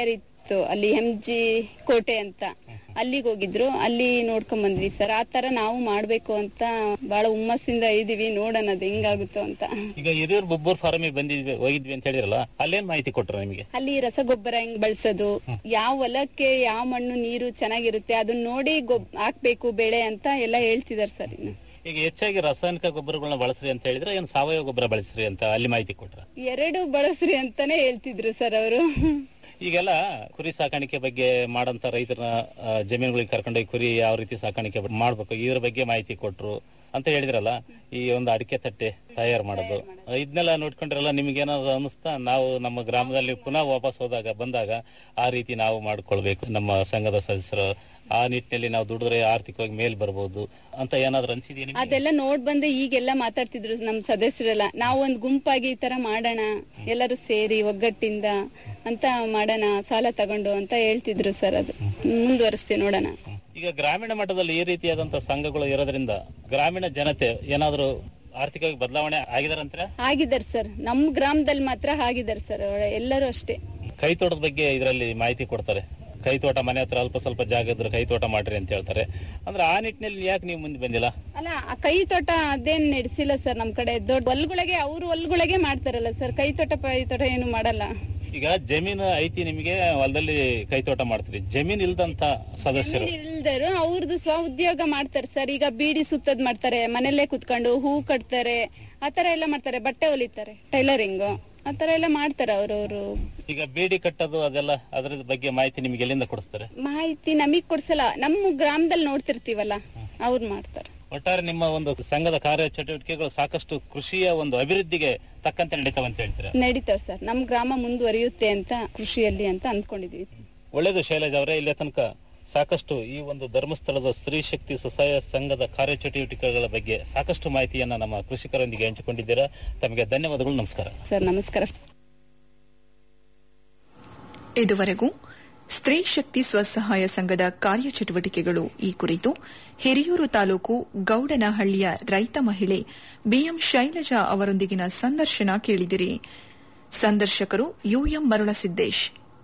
ಇತ್ತು ಅಲ್ಲಿ ಎಂ ಜಿ ಕೋಟೆ ಅಂತ ಅಲ್ಲಿಗೆ ಹೋಗಿದ್ರು ಅಲ್ಲಿ ನೋಡ್ಕೊಂಡ್ ಬಂದ್ವಿ ಸರ್ ಆ ತರ ನಾವು ಮಾಡ್ಬೇಕು ಅಂತ ಬಹಳ ಹುಮ್ಮಸ್ಸಿಂದ ಇದೀವಿ ನೋಡೋಣ ಅದು ಹೆಂಗಾಗುತ್ತೋ ಅಂತ ಈಗ ಹಿರಿಯೂರು ಬೊಬ್ಬರ್ ಫಾರಮಿಗೆ ಬಂದಿದ್ವಿ ಹೋಗಿದ್ವಿ ಅಂತ ಹೇಳಿರಲ್ಲ ಅಲ್ಲೇನ್ ಮಾಹಿತಿ ಕೊಟ್ರು ನಿಮಗೆ ಅಲ್ಲಿ ರಸಗೊಬ್ಬರ ಹೆಂಗ್ ಬಳಸೋದು ಯಾವ ಹೊಲಕ್ಕೆ ಯಾವ ಮಣ್ಣು ನೀರು ಚೆನ್ನಾಗಿರುತ್ತೆ ಅದನ್ನ ನೋಡಿ ಗೊಬ್ ಹಾಕ್ಬೇಕು ಬೆಳೆ ಅಂತ ಎಲ್ಲ ಹೇಳ್ತಿದಾರೆ ಸರ್ ಇನ್ನು ಈಗ ಹೆಚ್ಚಾಗಿ ರಾಸಾಯನಿಕ ಗೊಬ್ಬರಗಳನ್ನ ಬಳಸ್ರಿ ಅಂತ ಹೇಳಿದ್ರೆ ಏನ್ ಸಾವಯವ ಗೊಬ್ಬರ ಬಳಸ್ರಿ ಅಂತ ಅಲ್ಲಿ ಮಾಹಿತಿ ಕೊಟ್ರ ಎರಡು ಬಳಸ್ರಿ ಅಂತಾನೆ ಹೇಳ್ತಿದ್ರು ಸರ್ ಅವರು ಈಗೆಲ್ಲ ಕುರಿ ಸಾಕಾಣಿಕೆ ಬಗ್ಗೆ ಮಾಡಂತ ರೈತರನ್ನ ಆ, ಜಮೀನುಗಳಿಗೆ ಕರ್ಕೊಂಡೋಗಿ ಕುರಿ ಯಾವ ರೀತಿ ಸಾಕಾಣಿಕೆ ಮಾಡ್ಬೇಕು ಇದ್ರ ಬಗ್ಗೆ ಮಾಹಿತಿ ಕೊಟ್ರು ಅಂತ ಹೇಳಿದ್ರಲ್ಲ ಈ ಒಂದು ಅಡಿಕೆ ತಟ್ಟೆ ತಯಾರು ಮಾಡೋದು ಇದನ್ನೆಲ್ಲ ನೋಡ್ಕೊಂಡ್ರಲ್ಲ ನಿಮ್ಗೆ ಏನಾದ್ರು ಅನಿಸ್ತಾ ನಾವು ನಮ್ಮ ಗ್ರಾಮದಲ್ಲಿ ಪುನಃ ವಾಪಸ್ ಹೋದಾಗ ಬಂದಾಗ ಆ ರೀತಿ ನಾವು ಮಾಡ್ಕೊಳ್ಬೇಕು ನಮ್ಮ ಸಂಘದ ಸದಸ್ಯರು ಆ ನಿಟ್ಟಿನಲ್ಲಿ ನಾವು ದುಡಿದ್ರೆ ಆರ್ಥಿಕವಾಗಿ ಮೇಲ್ ಬರ್ಬೋದು ಅಂತ ಏನಾದ್ರು ಅನ್ಸಿದೆಯಾ ನಿಮ್ಗೆ ಅದೆಲ್ಲ ನೋಡ್ ಬಂದೆ ಈಗೆಲ್ಲ ಮಾತಾಡ್ತಿದ್ರು ನಮ್ ಸದಸ್ಯರೆಲ್ಲ ನಾವು ಒಂದ್ ಗುಂಪಾಗಿ ಈ ತರ ಮಾಡೋಣ ಎಲ್ಲರೂ ಸೇರಿ ಒಗ್ಗಟ್ಟಿಂದ ಅಂತ ಮಾಡೋಣ ಸಾಲ ತಗೊಂಡು ಅಂತ ಹೇಳ್ತಿದ್ರು ಸರ್ ಅದು ಮುಂದುವರಿಸ್ತೀವಿ ನೋಡೋಣ ಈಗ ಗ್ರಾಮೀಣ ಮಟ್ಟದಲ್ಲಿ ಈ ರೀತಿಯಾದಂತ ಸಂಘಗಳು ಇರೋದ್ರಿಂದ ಗ್ರಾಮೀಣ ಜನತೆ ಏನಾದ್ರು ಆರ್ಥಿಕವಾಗಿ ಬದಲಾವಣೆ ಆಗಿದಾರಂತ್ರ ಆಗಿದ್ದಾರೆ ಸರ್ ನಮ್ ಗ್ರಾಮದಲ್ಲಿ ಮಾತ್ರ ಆಗಿದ್ದಾರೆ ಸರ್ ಎಲ್ಲರೂ ಅಷ್ಟೇ ಕೈ ತೋಟದ ಬಗ್ಗೆ ಇದರಲ್ಲಿ ಮಾಹಿತಿ ಕೊಡ್ತಾರೆ ಕೈ ತೋಟ ಮನೆ ಹತ್ರ ಅಲ್ಪ ಸ್ವಲ್ಪ ಜಾಗ ಇದ್ರೆ ಕೈ ತೋಟ ಮಾಡ್ರಿ ಅಂತ ಹೇಳ್ತಾರೆ ಅಂದ್ರೆ ಆ ನಿಟ್ಟಿನಲ್ಲಿ ಯಾಕೆ ನೀವು ಮುಂದೆ ಬಂದಿಲ್ಲ ಅಲ್ಲ ಆ ಕೈ ತೋಟ ಅದೇನ್ ನಡೆಸಿಲ್ಲ ಸರ್ ನಮ್ ಕಡೆ ದೊಡ್ಡ ಹೊಲ್ಗಳಿಗೆ ಅವ್ರ ಹೊಲ್ಗಳಿಗೆ ಮಾಡ್ತಾರಲ್ಲ ಸರ್ ಕೈ ತೋಟ ಪೈ ತೋಟ ಏನು ಮಾಡಲ್ಲ ಈಗ ಜಮೀನು ಐತಿ ನಿಮಗೆ ಹೊಲದಲ್ಲಿ ಕೈ ತೋಟ ಮಾಡ್ತೀರಿ ಜಮೀನ್ ಇಲ್ದಂತ ಸದಸ್ಯರು ಇಲ್ದರು ಅವ್ರದ್ದು ಸ್ವ ಉದ್ಯೋಗ ಮಾಡ್ತಾರೆ ಸರ್ ಈಗ ಬೀಡಿ ಸುತ್ತದ್ ಮಾಡ್ತಾರೆ ಮನೆಯಲ್ಲೇ ಕುತ್ಕೊಂಡು ಹೂ ಕಟ್ತಾರೆ ಆತರ ಎಲ್ಲ ಮಾಡ್ತಾರೆ ಬಟ್ಟೆ ಹೊಲಿತಾರೆ ಟೈಲರಿಂಗ್ ಆತರ ಎಲ್ಲ ಮಾಡ್ತಾರೆ ಅವ್ರವ್ರು ಈಗ ಬೇಡಿ ಕಟ್ಟೋದು ಅದೆಲ್ಲ ಅದ್ರ ಬಗ್ಗೆ ಮಾಹಿತಿ ನಿಮ್ಗೆ ಎಲ್ಲಿಂದ ಕೊಡಿಸ್ತಾರೆ ಮಾಹಿತಿ ನಮಗ್ ಕೊಡ್ಸಲ್ಲ ನಮ್ಮ ಗ್ರಾಮದಲ್ಲಿ ನೋಡ್ತಿರ್ತೀವಲ್ಲ ಅವ್ರು ಮಾಡ್ತಾರೆ ಒಟ್ಟಾರೆ ನಿಮ್ಮ ಒಂದು ಸಂಘದ ಕಾರ್ಯ ಚಟುವಟಿಕೆಗಳು ಸಾಕಷ್ಟು ಕೃಷಿಯ ಒಂದು ಅಭಿವೃದ್ಧಿಗೆ ತಕ್ಕಂತೆ ನಡೀತಾವಂತ ಹೇಳ್ತೀರಾ ನಡೀತಾವ್ ಸರ್ ನಮ್ ಗ್ರಾಮ ಮುಂದುವರಿಯುತ್ತೆ ಅಂತ ಕೃಷಿಯಲ್ಲಿ ಅಂತ ಅಂದ್ಕೊಂಡಿದೀವಿ ಒಳ್ಳೇದು ಶೈಲಜ್ ಅವರೇ ಇಲ್ಲೇ ತನಕ ಸಾಕಷ್ಟು ಈ ಒಂದು ಧರ್ಮಸ್ಥಳದ ಸ್ತ್ರೀ ಶಕ್ತಿ ಸ್ವಸಹಾಯ ಸಂಘದ ಕಾರ್ಯಚಟುವಟಿಕೆಗಳ ಬಗ್ಗೆ ಸಾಕಷ್ಟು ಮಾಹಿತಿಯನ್ನ ನಮ್ಮ ಕೃಷಿಕರೊಂದಿಗೆ ಹಂಚಿಕೊಂಡಿದ್ದೀರಾ ತಮಗೆ ಧನ್ಯವಾದಗಳು ನಮಸ್ಕಾರ ಸರ್ ನಮಸ್ಕಾರ ಇದುವರೆಗೂ ಸ್ತ್ರೀ ಶಕ್ತಿ ಸ್ವಸಹಾಯ ಸಂಘದ ಕಾರ್ಯಚಟುವಟಿಕೆಗಳು ಈ ಕುರಿತು ಹಿರಿಯೂರು ತಾಲೂಕು ಗೌಡನಹಳ್ಳಿಯ ರೈತ ಮಹಿಳೆ ಬಿಎಂ ಶೈಲಜಾ ಅವರೊಂದಿಗಿನ ಸಂದರ್ಶನ ಕೇಳಿದಿರಿ ಸಂದರ್ಶಕರು ಯುಎಂ ಮರುಳಸಿದ್ದೇಶ್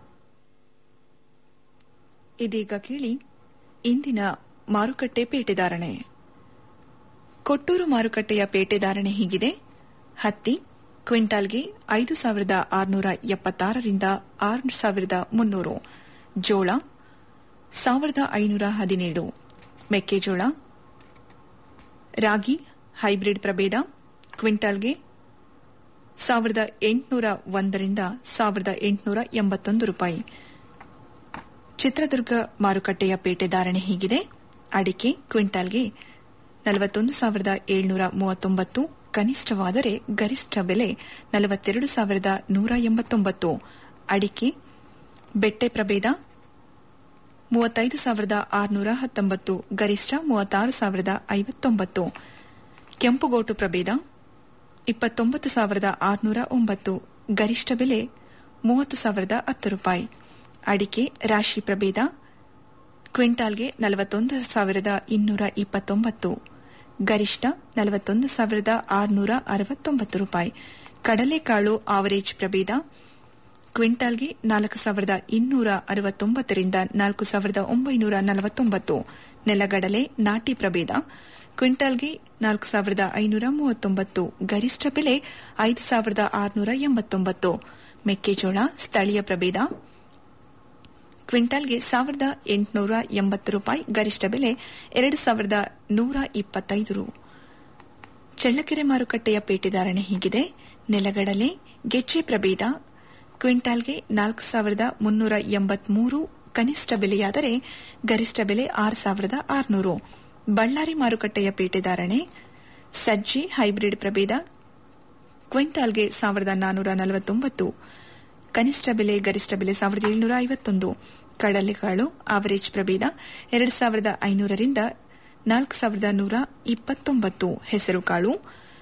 ಇದೀಗ ಕೇಳಿ ಇಂದಿನ ಮಾರುಕಟ್ಟೆ ಪೇಟೆದಾರಣೆ ಕೊಟ್ಟೂರು ಮಾರುಕಟ್ಟೆಯ ಪೇಟೆದಾರಣೆ ಹೀಗಿದೆ ಹತ್ತಿ ಕ್ವಿಂಟಾಲ್ಗೆ ಐದು ಸಾವಿರದ ಆರುನೂರ ಎಪ್ಪತ್ತಾರರಿಂದ ಆರು ಸಾವಿರದ ಮುನ್ನೂರು ಜೋಳ ಸಾವಿರದ ಐನೂರ ಹದಿನೇಳು ಮೆಕ್ಕೆಜೋಳ ರಾಗಿ ಹೈಬ್ರಿಡ್ ಪ್ರಭೇದ ಕ್ವಿಂಟಾಲ್ಗೆ ಸಾವಿರದ ಎಂಟುನೂರ ಒಂದರಿಂದ ಸಾವಿರದ ಎಂಟುನೂರ ಎಂಬತ್ತೊಂದು ರೂಪಾಯಿ ಚಿತ್ರದುರ್ಗ ಮಾರುಕಟ್ಟೆಯ ಪೇಟೆ ಧಾರಣೆ ಹೀಗಿದೆ ಅಡಿಕೆ ಕ್ವಿಂಟಾಲ್ಗೆ ನಲವತ್ತೊಂದು ಸಾವಿರದ ಏಳ್ನೂರ ಮೂವತ್ತೊಂಬತ್ತು ಕನಿಷ್ಠವಾದರೆ ಗರಿಷ್ಠ ಬೆಲೆ ನಲವತ್ತೆರಡು ಸಾವಿರದ ನೂರ ಎಂಬತ್ತೊಂಬತ್ತು ಅಡಿಕೆ ಬೆಟ್ಟೆ ಪ್ರಭೇದ ಮೂವತ್ತೈದು ಸಾವಿರದ ಆರುನೂರ ಹತ್ತೊಂಬತ್ತು ಗರಿಷ್ಠ ಮೂವತ್ತಾರು ಸಾವಿರದ ಐವತ್ತೊಂಬತ್ತು ಕೆಂಪುಗೋಟು ಪ್ರಭೇದ ಇಪ್ಪತ್ತೊಂಬತ್ತು ಸಾವಿರದ ಆರುನೂರ ಒಂಬತ್ತು ಗರಿಷ್ಠ ಬೆಲೆ ಮೂವತ್ತು ಸಾವಿರದ ಹತ್ತು ರೂಪಾಯಿ ಅಡಿಕೆ ರಾಶಿ ಪ್ರಭೇದ ಕ್ವಿಂಟಾಲ್ಗೆ ನಲವತ್ತೊಂದು ಸಾವಿರದ ಇನ್ನೂರ ಇಪ್ಪತ್ತೊಂಬತ್ತು ಗರಿಷ್ಠ ನಲವತ್ತೊಂದು ಸಾವಿರದ ಆರುನೂರ ಅರವತ್ತೊಂಬತ್ತು ರೂಪಾಯಿ ಕಡಲೆಕಾಳು ಆವರೇಜ್ ಪ್ರಭೇದ ಕ್ವಿಂಟಾಲ್ಗೆ ನಾಲ್ಕು ಸಾವಿರದ ಇನ್ನೂರ ಅರವತ್ತೊಂಬತ್ತರಿಂದ ನಾಲ್ಕು ಸಾವಿರದ ಒಂಬೈನೂರ ನಲವತ್ತೊಂಬತ್ತು ನೆಲಗಡಲೆ ನಾಟಿ ಪ್ರಭೇದ ಕ್ವಿಂಟಾಲ್ಗೆ ನಾಲ್ಕು ಸಾವಿರದ ಐನೂರ ಮೂವತ್ತೊಂಬತ್ತು ಗರಿಷ್ಠ ಬೆಲೆ ಐದು ಸಾವಿರದ ಆರುನೂರ ಎಂಬತ್ತೊಂಬತ್ತು ಮೆಕ್ಕೆಜೋಳ ಸ್ಥಳೀಯ ಪ್ರಭೇದ ಕ್ವಿಂಟಾಲ್ಗೆ ಸಾವಿರದ ಎಂಟುನೂರ ಎಂಬತ್ತು ರೂಪಾಯಿ ಗರಿಷ್ಠ ಬೆಲೆ ಎರಡು ಸಾವಿರದ ನೂರ ಇಪ್ಪತ್ತೈದು ರು ಚಳ್ಳಕೆರೆ ಮಾರುಕಟ್ಟೆಯ ಪೇಟೆದಾರಣೆ ಹೀಗಿದೆ ನೆಲಗಡಲೆ ಗೆಜ್ಜೆ ಪ್ರಭೇದ ಕ್ವಿಂಟಾಲ್ಗೆ ನಾಲ್ಕು ಸಾವಿರದ ಮುನ್ನೂರ ಎಂಬತ್ಮೂರು ಕನಿಷ್ಠ ಬೆಲೆಯಾದರೆ ಗರಿಷ್ಠ ಬೆಲೆ ಆರು ಸಾವಿರದ ಆರುನೂರು ಬಳ್ಳಾರಿ ಮಾರುಕಟ್ಟೆಯ ಪೇಟೆದಾರಣೆ ಸಜ್ಜಿ ಹೈಬ್ರಿಡ್ ಪ್ರಭೇದ ಕ್ವಿಂಟಾಲ್ಗೆ ಸಾವಿರದ ನಾನ್ನೂರ ನಲವತ್ತೊಂಬತ್ತು ಕನಿಷ್ಠ ಬೆಲೆ ಗರಿಷ್ಠ ಬೆಲೆ ಸಾವಿರದ ಏಳುನೂರ ಐವತ್ತೊಂದು ಕಡಲೆಕಾಳು ಆವರೇಜ್ ಪ್ರಭೇದ ಎರಡು ಸಾವಿರದ ಐನೂರರಿಂದ ನಾಲ್ಕು ಸಾವಿರದ ನೂರ ಇಪ್ಪತ್ತೊಂಬತ್ತು ಹೆಸರುಕಾಳು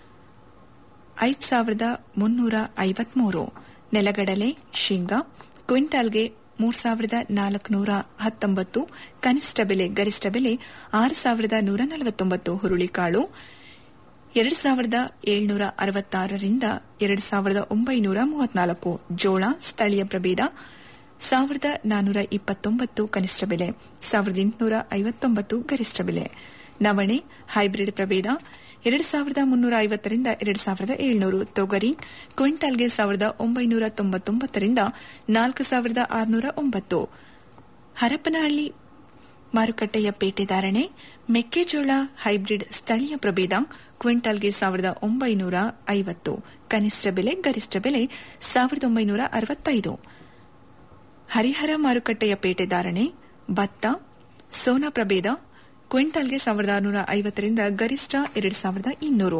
ಐದು ಸಾವಿರದ ಮುನ್ನೂರ ಐವತ್ಮೂರು ನೆಲಗಡಲೆ ಶೇಂಗಾ ಕ್ವಿಂಟಾಲ್ಗೆ ಮೂರು ಸಾವಿರದ ನಾಲ್ಕುನೂರ ಹತ್ತೊಂಬತ್ತು ಕನಿಷ್ಠ ಬೆಲೆ ಗರಿಷ್ಠ ಬೆಲೆ ಆರು ಸಾವಿರದ ನೂರ ನಲವತ್ತೊಂಬತ್ತು ಹುರುಳಿಕಾಳು ಎರಡು ಸಾವಿರದ ಏಳ್ನೂರ ಅರವತ್ತಾರರಿಂದ ಎರಡು ಸಾವಿರದ ಒಂಬೈನೂರ ಮೂವತ್ನಾಲ್ಕು ಜೋಳ ಸ್ಥಳೀಯ ಪ್ರಭೇದ ಸಾವಿರದ ನಾನ್ನೂರ ಇಪ್ಪತ್ತೊಂಬತ್ತು ಕನಿಷ್ಠ ಬೆಲೆ ಸಾವಿರದ ಎಂಟುನೂರ ಐವತ್ತೊಂಬತ್ತು ಗರಿಷ್ಠ ಬೆಲೆ ನವಣೆ ಹೈಬ್ರಿಡ್ ಪ್ರಭೇದ ಎರಡು ಸಾವಿರದ ಮುನ್ನೂರ ಐವತ್ತರಿಂದ ಎರಡು ಸಾವಿರದ ಏಳ್ನೂರು ತೊಗರಿ ಕ್ವಿಂಟಾಲ್ಗೆ ಸಾವಿರದ ಒಂಬೈನೂರ ತೊಂಬತ್ತೊಂಬತ್ತರಿಂದ ನಾಲ್ಕು ಸಾವಿರದ ಆರುನೂರ ಒಂಬತ್ತು ಹರಪನಹಳ್ಳಿ ಮಾರುಕಟ್ಟೆಯ ಪೇಟೆ ಧಾರಣೆ ಮೆಕ್ಕೆಜೋಳ ಹೈಬ್ರಿಡ್ ಸ್ಥಳೀಯ ಪ್ರಭೇದ ಕ್ವಿಂಟಾಲ್ಗೆ ಸಾವಿರದ ಒಂಬೈನೂರ ಐವತ್ತು ಕನಿಷ್ಠ ಬೆಲೆ ಗರಿಷ್ಠ ಬೆಲೆ ಸಾವಿರದ ಒಂಬೈನೂರ ಅರವತ್ತೈದು ಹರಿಹರ ಮಾರುಕಟ್ಟೆಯ ಪೇಟೆ ಧಾರಣೆ ಭತ್ತ ಸೋನಾ ಪ್ರಭೇದ ಕ್ವಿಂಟಾಲ್ಗೆ ಸಾವಿರದ ಆರುನೂರ ಐವತ್ತರಿಂದ ಗರಿಷ್ಠ ಎರಡು ಸಾವಿರದ ಇನ್ನೂರು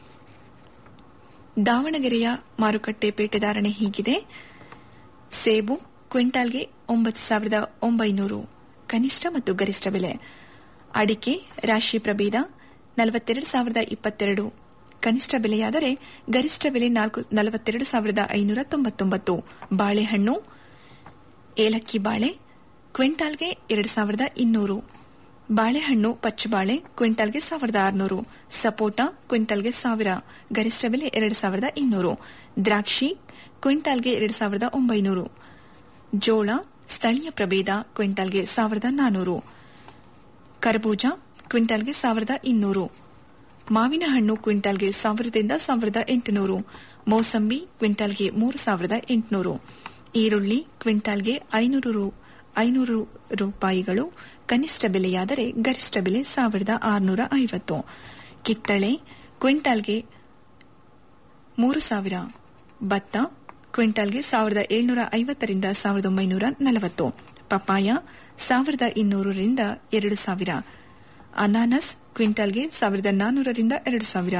ದಾವಣಗೆರೆಯ ಮಾರುಕಟ್ಟೆ ಪೇಟೆ ಧಾರಣೆ ಹೀಗಿದೆ ಸೇಬು ಕ್ವಿಂಟಾಲ್ಗೆ ಒಂಬತ್ತು ಸಾವಿರದ ಒಂಬೈನೂರು ಕನಿಷ್ಠ ಮತ್ತು ಗರಿಷ್ಠ ಬೆಲೆ ಅಡಿಕೆ ರಾಶಿ ಪ್ರಭೇದ ನಲವತ್ತೆರಡು ಸಾವಿರದ ಇಪ್ಪತ್ತೆರಡು ಕನಿಷ್ಠ ಬೆಲೆಯಾದರೆ ಗರಿಷ್ಠ ಬೆಲೆ ನಾಲ್ಕು ನಲವತ್ತೆರಡು ಸಾವಿರದ ಐನೂರ ತೊಂಬತ್ತೊಂಬತ್ತು ಬಾಳೆಹಣ್ಣು ಏಲಕ್ಕಿ ಬಾಳೆ ಕ್ವಿಂಟಾಲ್ಗೆ ಎರಡು ಸಾವಿರದ ಇನ್ನೂರು ಬಾಳೆಹಣ್ಣು ಪಚ್ಚಬಾಳೆ ಕ್ವಿಂಟಾಲ್ಗೆ ಸಾವಿರದ ಆರುನೂರು ಸಪೋಟ ಕ್ವಿಂಟಾಲ್ಗೆ ಸಾವಿರ ಗರಿಷ್ಠ ಬೆಲೆ ಎರಡು ಸಾವಿರದ ಇನ್ನೂರು ದ್ರಾಕ್ಷಿ ಕ್ವಿಂಟಾಲ್ಗೆ ಎರಡು ಸಾವಿರದ ಒಂಬೈನೂರು ಜೋಳ ಸ್ಥಳೀಯ ಪ್ರಭೇದ ಕ್ವಿಂಟಾಲ್ಗೆ ಸಾವಿರದ ನಾನೂರು ಕರ್ಬೂಜ ಕ್ವಿಂಟಾಲ್ಗೆ ಸಾವಿರದ ಇನ್ನೂರು ಮಾವಿನ ಹಣ್ಣು ಕ್ವಿಂಟಾಲ್ಗೆ ಸಾವಿರದಿಂದ ಸಾವಿರದ ಎಂಟುನೂರು ಮೋಸಂಬಿ ಕ್ವಿಂಟಾಲ್ಗೆ ಮೂರು ಸಾವಿರದ ಎಂಟುನೂರು ಈರುಳ್ಳಿ ಕ್ವಿಂಟಾಲ್ಗೆ ಐನೂರು ರು ಐನೂರು ರೂಪಾಯಿಗಳು ಕನಿಷ್ಠ ಬೆಲೆಯಾದರೆ ಗರಿಷ್ಠ ಬೆಲೆ ಸಾವಿರದ ಆರುನೂರ ಐವತ್ತು ಕಿತ್ತಳೆ ಕ್ವಿಂಟಾಲ್ಗೆ ಮೂರು ಸಾವಿರ ಭತ್ತ ಕ್ವಿಂಟಾಲ್ಗೆ ಸಾವಿರದ ಏಳ್ನೂರ ಐವತ್ತರಿಂದ ಸಾವಿರದ ಒಂಬೈನೂರ ನಲವತ್ತು ಪಪಾಯ ಸಾವಿರದ ಇನ್ನೂರರಿಂದ ಎರಡು ಸಾವಿರ ಅನಾನಸ್ ಕ್ವಿಂಟಾಲ್ಗೆ ಸಾವಿರದ ನಾನ್ನೂರರಿಂದ ಎರಡು ಸಾವಿರ